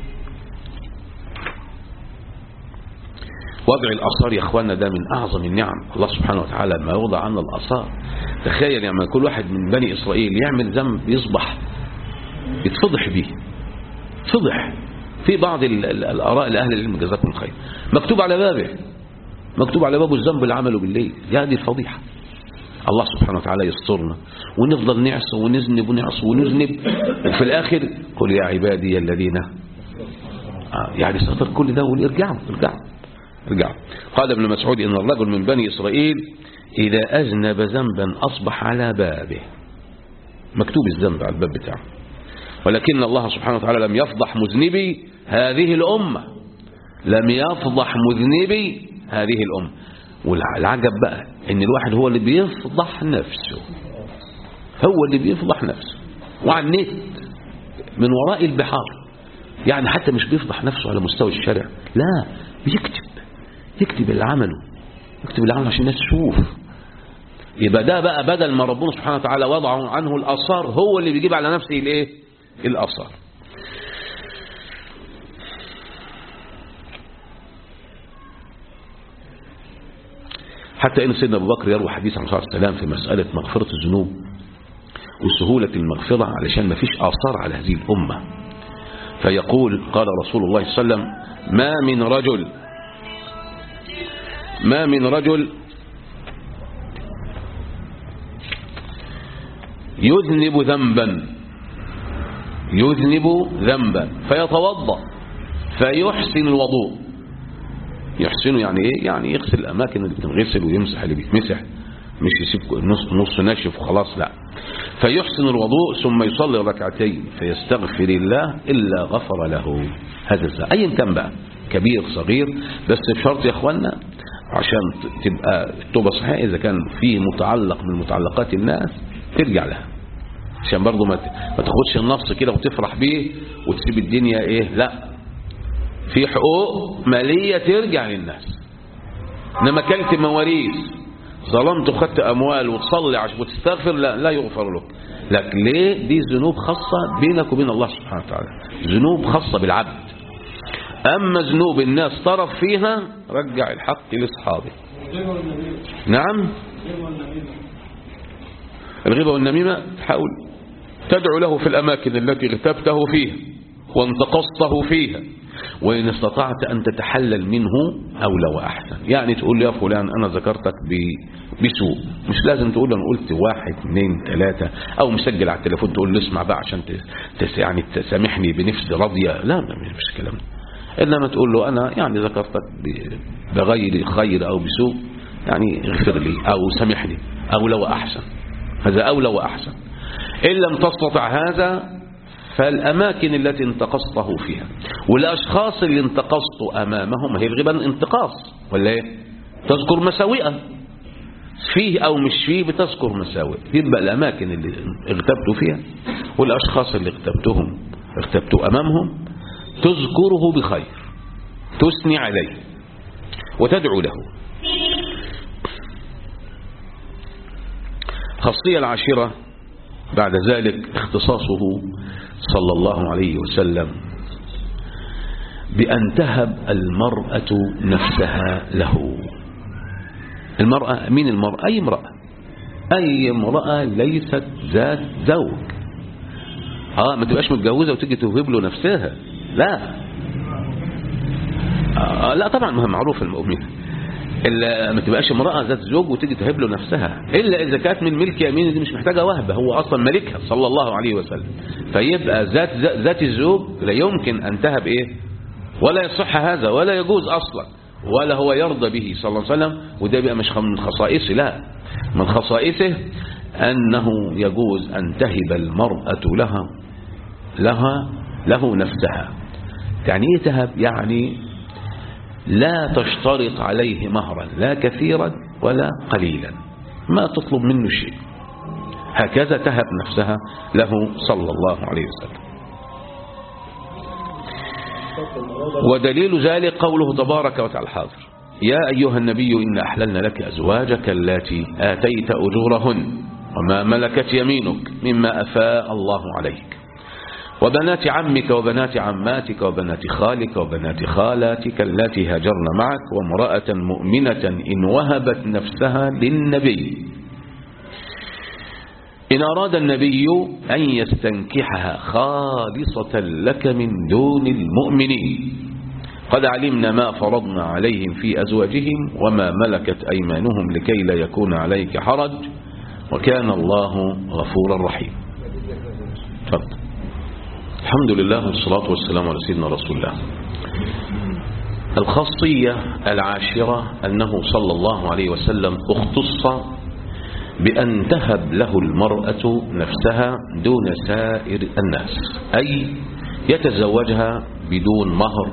وضع الآثار يا أخوانا ده من أعظم النعم الله سبحانه وتعالى ما يوضع عنا الآثار تخيل يعني كل واحد من بني إسرائيل يعمل ذنب يصبح يتفضح به يتفضح في بعض ال- ال- الآراء لأهل العلم جزاكم الخير مكتوب على بابه مكتوب على بابه الذنب اللي عمله بالليل يا دي الفضيحة الله سبحانه وتعالى يسترنا ونفضل نعصي ونذنب ونعصي ونذنب وفي الآخر قل يا عبادي الذين آه يعني ستر كل ده وقول ارجعوا ارجعوا ارجعوا قال ابن مسعود إن الرجل من بني إسرائيل إذا أذنب ذنبا أصبح على بابه مكتوب الذنب على الباب بتاعه ولكن الله سبحانه وتعالى لم يفضح مذنبي هذه الأمة لم يفضح مذنبي هذه الأمة والعجب بقى ان الواحد هو اللي بيفضح نفسه هو اللي بيفضح نفسه وعلى النت من وراء البحار يعني حتى مش بيفضح نفسه على مستوى الشارع لا بيكتب يكتب اللي عمله يكتب اللي عمله عشان الناس تشوف يبقى ده بقى بدل ما ربنا سبحانه وتعالى وضع عنه الآثار هو اللي بيجيب على نفسه الايه الآثار حتى ان سيدنا ابو بكر يروي حديث عن صلى الله عليه وسلم في مساله مغفره الذنوب وسهوله المغفره علشان ما فيش اثار على هذه الامه فيقول قال رسول الله صلى الله عليه وسلم ما من رجل ما من رجل يذنب ذنبا يذنب ذنبا فيتوضا فيحسن الوضوء يحسنه يعني ايه يعني يغسل الاماكن اللي بتنغسل ويمسح اللي بيتمسح مش يسيب نص نص ناشف وخلاص لا فيحسن الوضوء ثم يصلي ركعتين فيستغفر الله الا غفر له هذا الذنب ايا كان بقى كبير صغير بس بشرط يا اخوانا عشان تبقى التوبه صحيحه اذا كان فيه متعلق من متعلقات الناس ترجع لها عشان برضه ما ما تاخدش النص كده وتفرح بيه وتسيب الدنيا ايه لا في حقوق مالية ترجع للناس انما كلت مواريث ظلمت وخدت اموال وتصلي عشان وتستغفر لا لا يغفر لك لكن ليه دي ذنوب خاصة بينك وبين الله سبحانه وتعالى ذنوب خاصة بالعبد اما ذنوب الناس طرف فيها رجع الحق لاصحابه نعم الغيبة والنميمة تحاول تدعو له في الأماكن التي اغتبته فيها وانتقصته فيها وإن استطعت أن تتحلل منه أولى وأحسن يعني تقول لي يا فلان أنا ذكرتك بسوء مش لازم تقول أنا قلت واحد اثنين ثلاثة أو مسجل على التليفون تقول لي اسمع بقى عشان تس يعني تسامحني بنفس راضية لا مش الكلام ده إنما تقول له أنا يعني ذكرتك بغير خير أو بسوء يعني اغفر لي أو سامحني أولى وأحسن هذا أولى وأحسن إن لم تستطع هذا فالأماكن التي انتقصته فيها والأشخاص اللي انتقصت أمامهم هي الغيبة انتقاص ولا ايه تذكر مساوئة فيه أو مش فيه بتذكر مساوئ يبقى الأماكن اللي اغتبت فيها والأشخاص اللي اغتبتهم اغتبت أمامهم تذكره بخير تثني عليه وتدعو له خاصية العاشرة بعد ذلك اختصاصه صلى الله عليه وسلم بأن تهب المرأة نفسها له المرأة مين المرأة أي امرأة أي امرأة ليست ذات زوج اه ما تبقاش متجوزة وتيجي توهب له نفسها لا آه لا طبعا ما هي معروف المؤمنة إلا ما تبقاش امرأة ذات زوج وتيجي تهب له نفسها إلا إذا كانت من ملك يمين دي مش محتاجة وهبة هو أصلا ملكها صلى الله عليه وسلم فيبقى ذات ذات الزوج لا يمكن أن تهب إيه ولا يصح هذا ولا يجوز أصلا ولا هو يرضى به صلى الله عليه وسلم وده بقى مش من خصائصه لا من خصائصه أنه يجوز أن تهب المرأة لها لها له نفسها يعني ايه تهب يعني لا تشترط عليه مهرا لا كثيرا ولا قليلا ما تطلب منه شيء هكذا تهب نفسها له صلى الله عليه وسلم ودليل ذلك قوله تبارك وتعالى حاضر يا أيها النبي إن أحللنا لك أزواجك التي آتيت أجورهن وما ملكت يمينك مما أفاء الله عليك وبنات عمك وبنات عماتك وبنات خالك وبنات خالاتك التي هاجرن معك وامرأة مؤمنة إن وهبت نفسها للنبي إن أراد النبي أن يستنكحها خالصة لك من دون المؤمنين قد علمنا ما فرضنا عليهم في أزواجهم وما ملكت أيمانهم لكي لا يكون عليك حرج وكان الله غفورا رحيما تفضل الحمد لله والصلاة والسلام على سيدنا رسول الله الخاصية العاشرة أنه صلى الله عليه وسلم اختص بأن تهب له المرأة نفسها دون سائر الناس أي يتزوجها بدون مهر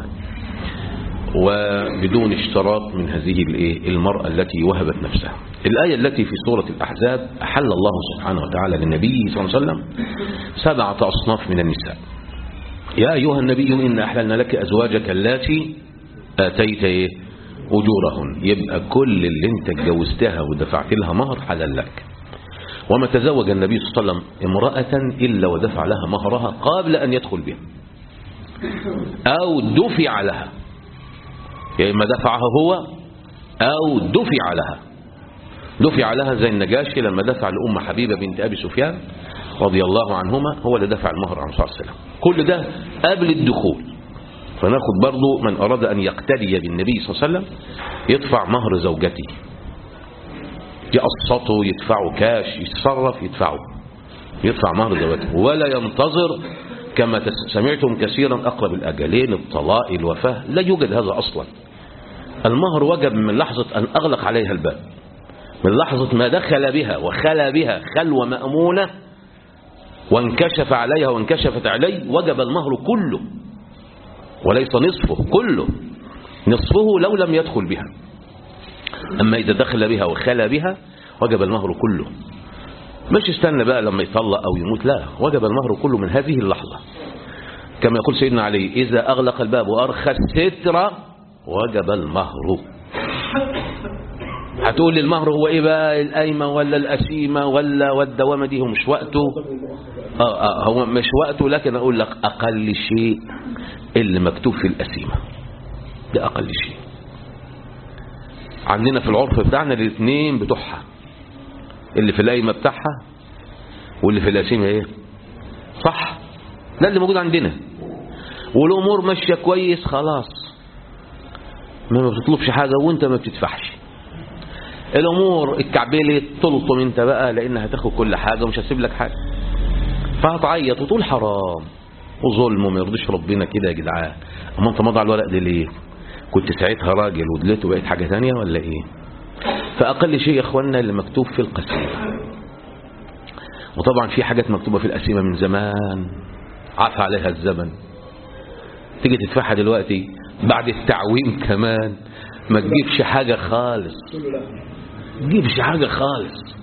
وبدون اشتراط من هذه المرأة التي وهبت نفسها الآية التي في سورة الأحزاب أحل الله سبحانه وتعالى للنبي صلى الله عليه وسلم سبعة أصناف من النساء يا أيها النبي إن أحللنا لك أزواجك التي آتيت إيه؟ أجورهن يبقى كل اللي انت اتجوزتها ودفعت لها مهر حلال لك وما تزوج النبي صلى الله عليه وسلم امرأة إلا ودفع لها مهرها قبل أن يدخل بها أو دفع لها يا إما دفعها هو أو دفع لها دفع لها زي النجاشي لما دفع لأم حبيبة بنت أبي سفيان رضي الله عنهما هو اللي دفع المهر عن صلى الله عليه وسلم كل ده قبل الدخول فناخد برضو من أراد أن يقتدي بالنبي صلى الله عليه وسلم يدفع مهر زوجته يقسطه يدفعه كاش يتصرف يدفعه يدفع مهر زوجته ولا ينتظر كما سمعتم كثيرا أقرب الأجلين الطلاق الوفاة لا يوجد هذا أصلا المهر وجب من لحظة أن أغلق عليها الباب من لحظة ما دخل بها وخلى بها خلوة مأمونة وانكشف عليها وانكشفت عليه وجب المهر كله وليس نصفه كله نصفه لو لم يدخل بها أما إذا دخل بها وخلى بها وجب المهر كله مش استنى بقى لما يطلق أو يموت لا وجب المهر كله من هذه اللحظة كما يقول سيدنا علي إذا أغلق الباب وأرخى الستر وجب المهر هتقول لي المهر هو ايه بقى القايمه ولا القسيمه ولا والدوامه دي هو مش وقته آه آه هو مش وقته لكن اقول لك اقل شيء اللي مكتوب في القسيمه ده اقل شيء عندنا في العرف بتاعنا الاثنين بتوعها اللي في القايمه بتاعها واللي في القسيمه ايه صح ده اللي موجود عندنا والامور ماشيه كويس خلاص ما بتطلبش حاجه وانت ما بتدفعش الامور اتكعبلت تلطم انت بقى لان هتاخد كل حاجه ومش هسيب لك حاجه فهتعيط وتقول حرام وظلم وما يرضيش ربنا كده يا جدعان اما انت مضى على الورق ده ليه كنت ساعتها راجل ودلته بقيت حاجه ثانيه ولا ايه فاقل شيء يا اخوانا اللي مكتوب في القسيمه وطبعا في حاجات مكتوبه في القسيمه من زمان عفى عليها الزمن تيجي تدفعها دلوقتي بعد التعويم كمان ما تجيبش حاجه خالص تجيبش حاجة خالص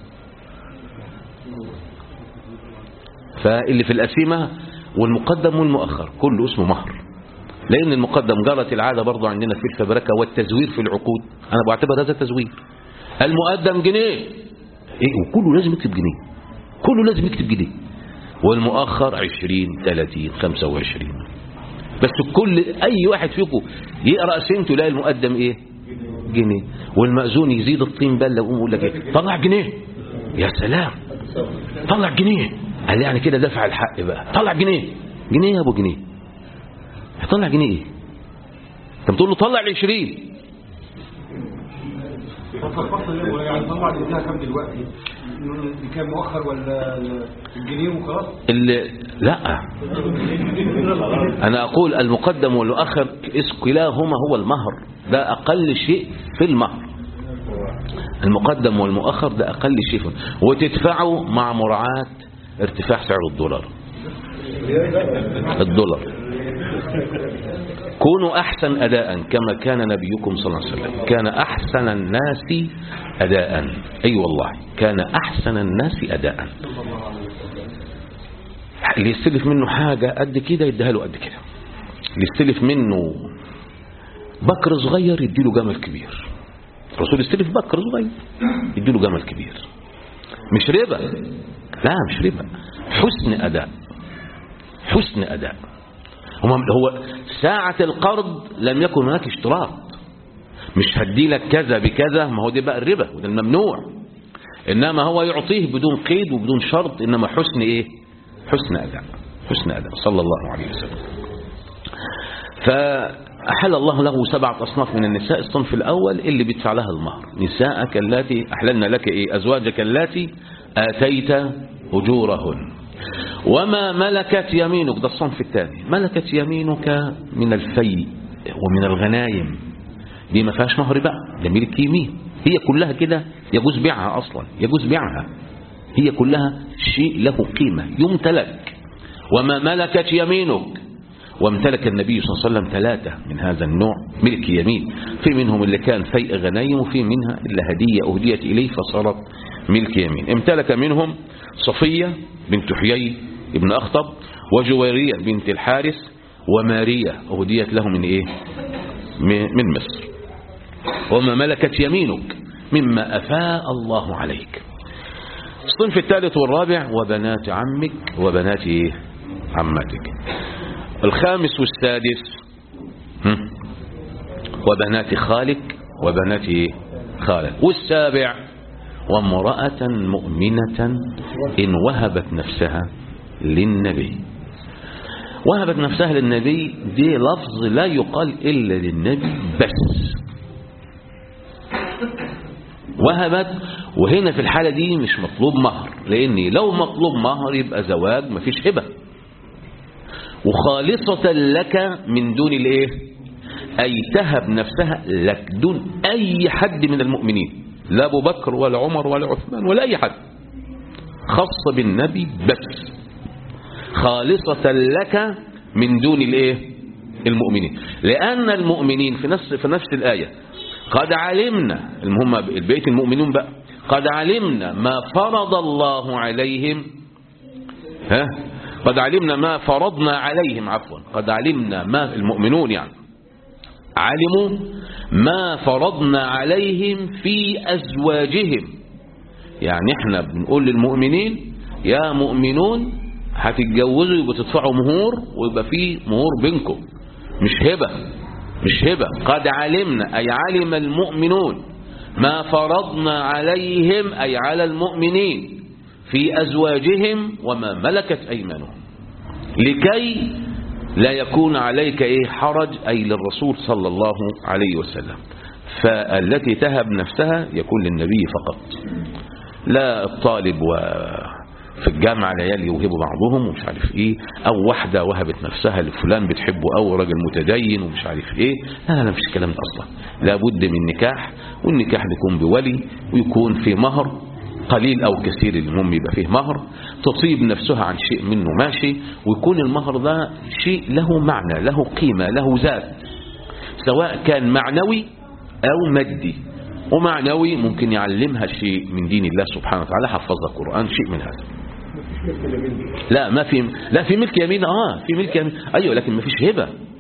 فاللي في القسيمة والمقدم والمؤخر كله اسمه مهر لأن المقدم جرت العادة برضو عندنا في الفبركة والتزوير في العقود أنا بعتبر هذا تزوير المقدم جنيه إيه وكله لازم يكتب جنيه كله لازم يكتب جنيه والمؤخر 20 30 25 بس كل أي واحد فيكم يقرأ سنته يلاقي المقدم إيه جنيه والمأذون يزيد الطين بلة ويقوم يقول لك إيه طلع جنيه يا سلام طلع جنيه قال يعني كده دفع الحق بقى طلع جنيه جنيه يا ابو جنيه هطلع جنيه ايه انت بتقول له طلع ال 20 الفصل يعني طلع الانتهاء كام دلوقتي كان مؤخر ولا الجنيه وخلاص اللي لا انا اقول المقدم والمؤخر اس- كلاهما هو المهر ده اقل شيء في المهر المقدم والمؤخر ده اقل شيء في وتدفعه مع مراعاة ارتفاع سعر الدولار الدولار كونوا أحسن أداء كما كان نبيكم صلى الله عليه وسلم كان أحسن الناس أداء أي أيوة والله كان أحسن الناس أداء اللي يستلف منه حاجة قد كده يديها له قد كده اللي يستلف منه بكر صغير يديله جمل كبير الرسول يستلف بكر صغير يديله جمل كبير مش ربا لا مش ربا حسن أداء حسن أداء هو هو ساعة القرض لم يكن هناك اشتراط مش هدي لك كذا بكذا ما هو ده بقى الربا وده الممنوع إنما هو يعطيه بدون قيد وبدون شرط إنما حسن إيه حسن أداء حسن أداء صلى الله عليه وسلم فأحل الله له سبعة أصناف من النساء الصنف الأول اللي بيدفع لها المهر نساءك اللاتي أحللنا لك إيه أزواجك اللاتي آتيت أجورهن وما ملكت يمينك ده الصنف الثاني ملكت يمينك من الفيء ومن الغنايم دي ما فيهاش مهر بقى ده ملك يمين هي كلها كده يجوز بيعها أصلا يجوز بيعها هي كلها شيء له قيمة يمتلك وما ملكت يمينك وامتلك النبي صلى الله عليه وسلم ثلاثة من هذا النوع ملك يمين في منهم اللي كان فيء غنايم وفي منها اللي هدية أهديت إليه فصارت ملك يمين امتلك منهم صفية بنت حيي ابن أخطب وجويرية بنت الحارث ومارية أهديت له من إيه من مصر وما ملكت يمينك مما أفاء الله عليك الصنف الثالث والرابع وبنات عمك وبنات إيه؟ عمتك الخامس والسادس هم؟ وبنات خالك وبنات إيه؟ خالك والسابع وامرأة مؤمنة إن وهبت نفسها للنبي وهبت نفسها للنبي دي لفظ لا يقال إلا للنبي بس وهبت وهنا في الحالة دي مش مطلوب مهر لأن لو مطلوب مهر يبقى زواج مفيش هبة وخالصة لك من دون الايه أي تهب نفسها لك دون أي حد من المؤمنين لا أبو بكر ولا عمر ولا عثمان ولا أي حد خاصة بالنبي بس خالصة لك من دون الايه المؤمنين لأن المؤمنين في نفس في نفس الآية قد علمنا هم البيت المؤمنون بقى قد علمنا ما فرض الله عليهم ها قد علمنا ما فرضنا عليهم عفوا قد علمنا ما المؤمنون يعني علموا ما فرضنا عليهم في أزواجهم يعني احنا بنقول للمؤمنين يا مؤمنون هتتجوزوا يبقى تدفعوا مهور ويبقى في مهور بينكم مش هبة مش هبة قد علمنا أي علم المؤمنون ما فرضنا عليهم أي على المؤمنين في أزواجهم وما ملكت أيمانهم لكي لا يكون عليك إيه حرج أي للرسول صلى الله عليه وسلم فالتي تهب نفسها يكون للنبي فقط لا الطالب و في الجامعة العيال يوهبوا بعضهم ومش عارف ايه او واحدة وهبت نفسها لفلان بتحبه او راجل متدين ومش عارف ايه لا لا لا مفيش الكلام ده اصلا لابد من نكاح والنكاح يكون بولي ويكون في مهر قليل او كثير المهم يبقى فيه مهر تصيب نفسها عن شيء منه ماشي ويكون المهر ده شيء له معنى له قيمة له ذات سواء كان معنوي او مادي ومعنوي ممكن يعلمها شيء من دين الله سبحانه وتعالى حفظها القرآن شيء من هذا لا ما في لا في ملك يمين اه في ملك يمين ايوه لكن ما فيش هبه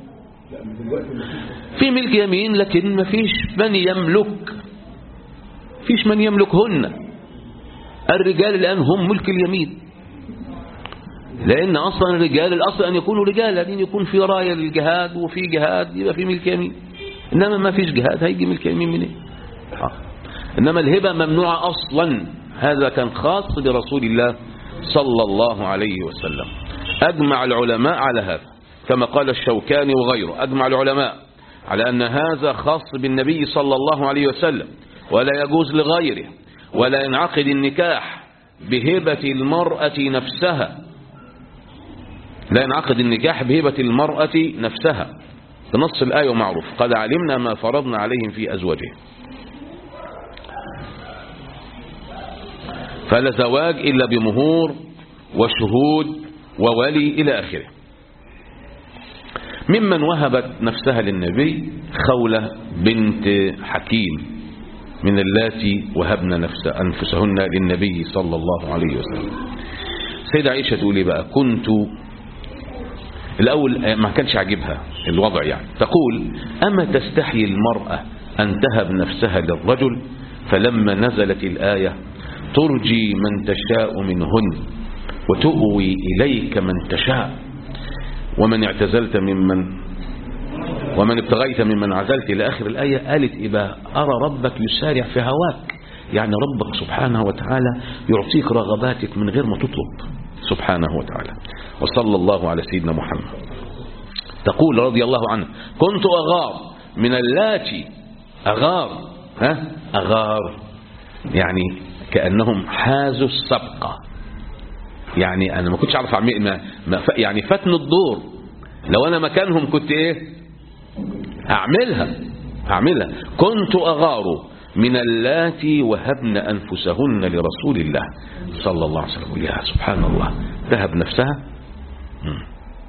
لا من دلوقتي مفيش في ملك يمين لكن ما فيش من يملك فيش من يملكهن الرجال الآن هم ملك اليمين لأن أصلا الرجال الأصل أن يكونوا رجالا أن يكون في راية للجهاد وفي جهاد يبقى في ملك يمين إنما ما فيش جهاد هيجي ملك يمين منين آه. إنما الهبة ممنوعة أصلا هذا كان خاص برسول الله صلى الله عليه وسلم أجمع العلماء على هذا كما قال الشوكاني وغيره أجمع العلماء على أن هذا خاص بالنبي صلى الله عليه وسلم ولا يجوز لغيره ولا ينعقد النكاح بهبة المرأة نفسها لا ينعقد النكاح بهبة المرأة نفسها بنص الآية معروف قد علمنا ما فرضنا عليهم في أزواجهم فلا زواج إلا بمهور وشهود وولي إلى آخره ممن وهبت نفسها للنبي خولة بنت حكيم من اللاتي وهبن نفس أنفسهن للنبي صلى الله عليه وسلم سيدة عائشة تقول إيه بقى كنت الأول ما كانش عاجبها الوضع يعني تقول أما تستحي المرأة أن تهب نفسها للرجل فلما نزلت الآية ترجي من تشاء منهن وتؤوي إليك من تشاء ومن اعتزلت ممن ومن ابتغيت ممن عزلت إلى آخر الآية قالت إبا أرى ربك يسارع في هواك يعني ربك سبحانه وتعالى يعطيك رغباتك من غير ما تطلب سبحانه وتعالى وصلى الله على سيدنا محمد تقول رضي الله عنه كنت أغار من اللاتي أغار ها أغار يعني كأنهم حازوا السبقة يعني أنا ما كنتش أعرف أعمل ما ما يعني فتن الدور لو أنا مكانهم كنت إيه أعملها أعملها كنت أغار من اللاتي وهبن أنفسهن لرسول الله صلى الله عليه وسلم يا سبحان الله ذهب نفسها مم.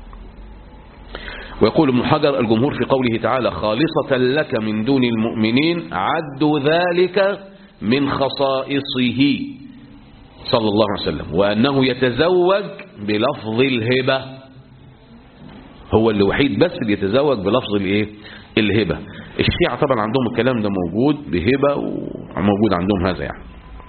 ويقول ابن حجر الجمهور في قوله تعالى خالصة لك من دون المؤمنين عدوا ذلك من خصائصه صلى الله عليه وسلم وأنه يتزوج بلفظ الهبة هو الوحيد بس اللي يتزوج بلفظ الايه الهبة الشيعة طبعا عندهم الكلام ده موجود بهبة وموجود عندهم هذا يعني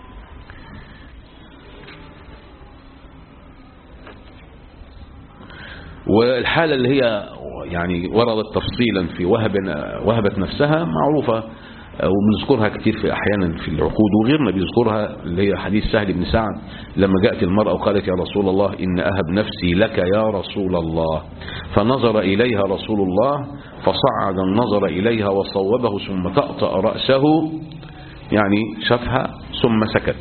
والحالة اللي هي يعني وردت تفصيلا في وهب وهبت نفسها معروفة وبنذكرها كتير في أحيانا في العقود وغيرنا بيذكرها اللي هي حديث سهل بن سعد لما جاءت المرأة وقالت يا رسول الله إن أهب نفسي لك يا رسول الله فنظر إليها رسول الله فصعد النظر إليها وصوبه ثم تأطأ رأسه يعني شافها ثم سكت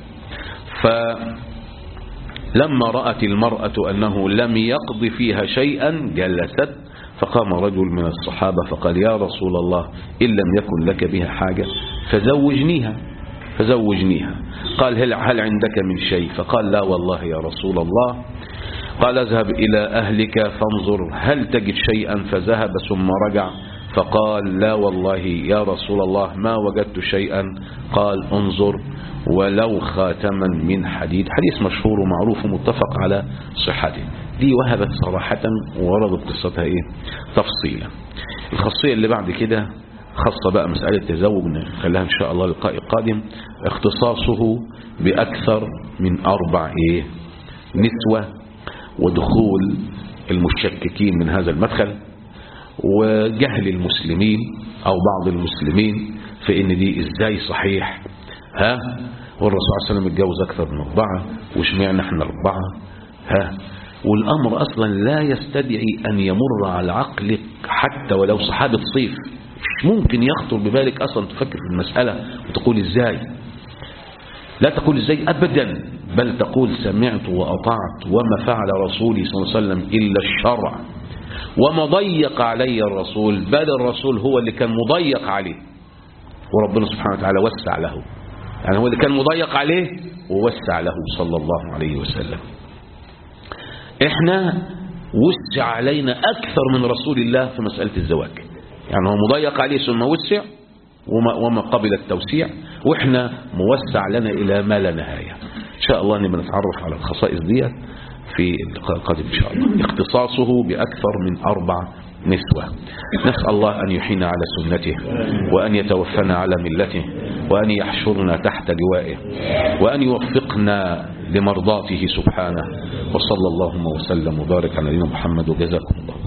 فلما رأت المرأة أنه لم يقض فيها شيئا جلست فقام رجل من الصحابة فقال يا رسول الله إن لم يكن لك بها حاجة فزوجنيها فزوجنيها قال هل, هل عندك من شيء فقال لا والله يا رسول الله قال اذهب إلى أهلك فانظر هل تجد شيئا فذهب ثم رجع فقال لا والله يا رسول الله ما وجدت شيئا قال انظر ولو خاتما من حديد حديث مشهور ومعروف ومتفق على صحته دي وهبت صراحة ووردت قصتها ايه تفصيلا الخاصية اللي بعد كده خاصة بقى مسألة التزوج نخليها ان شاء الله اللقاء القادم اختصاصه بأكثر من أربع ايه نسوة ودخول المشككين من هذا المدخل وجهل المسلمين أو بعض المسلمين في ان دي ازاي صحيح ها والرسول صلى الله عليه وسلم اتجوز أكثر من أربعة واشمعنى احنا أربعة ها والأمر أصلا لا يستدعي أن يمر على العقل حتى ولو صحابة صيف مش ممكن يخطر ببالك أصلا تفكر في المسألة وتقول إزاي لا تقول إزاي أبدا بل تقول سمعت وأطعت وما فعل رسولي صلى الله عليه وسلم إلا الشرع وما ضيق علي الرسول بل الرسول هو اللي كان مضيق عليه وربنا سبحانه وتعالى وسع له يعني هو اللي كان مضيق عليه ووسع له صلى الله عليه وسلم احنا وسع علينا اكثر من رسول الله في مسألة الزواج يعني هو مضيق عليه ثم وسع وما, وما قبل التوسيع واحنا موسع لنا الى ما لا نهاية ان شاء الله نبقى نتعرف على الخصائص دي في اللقاء القادم ان شاء الله اختصاصه باكثر من اربع نسوة نسأل الله أن يحين على سنته وأن يتوفنا على ملته وأن يحشرنا تحت لوائه وأن يوفقنا لمرضاته سبحانه وصلى اللهم وسلم وبارك على نبينا محمد وجزاكم الله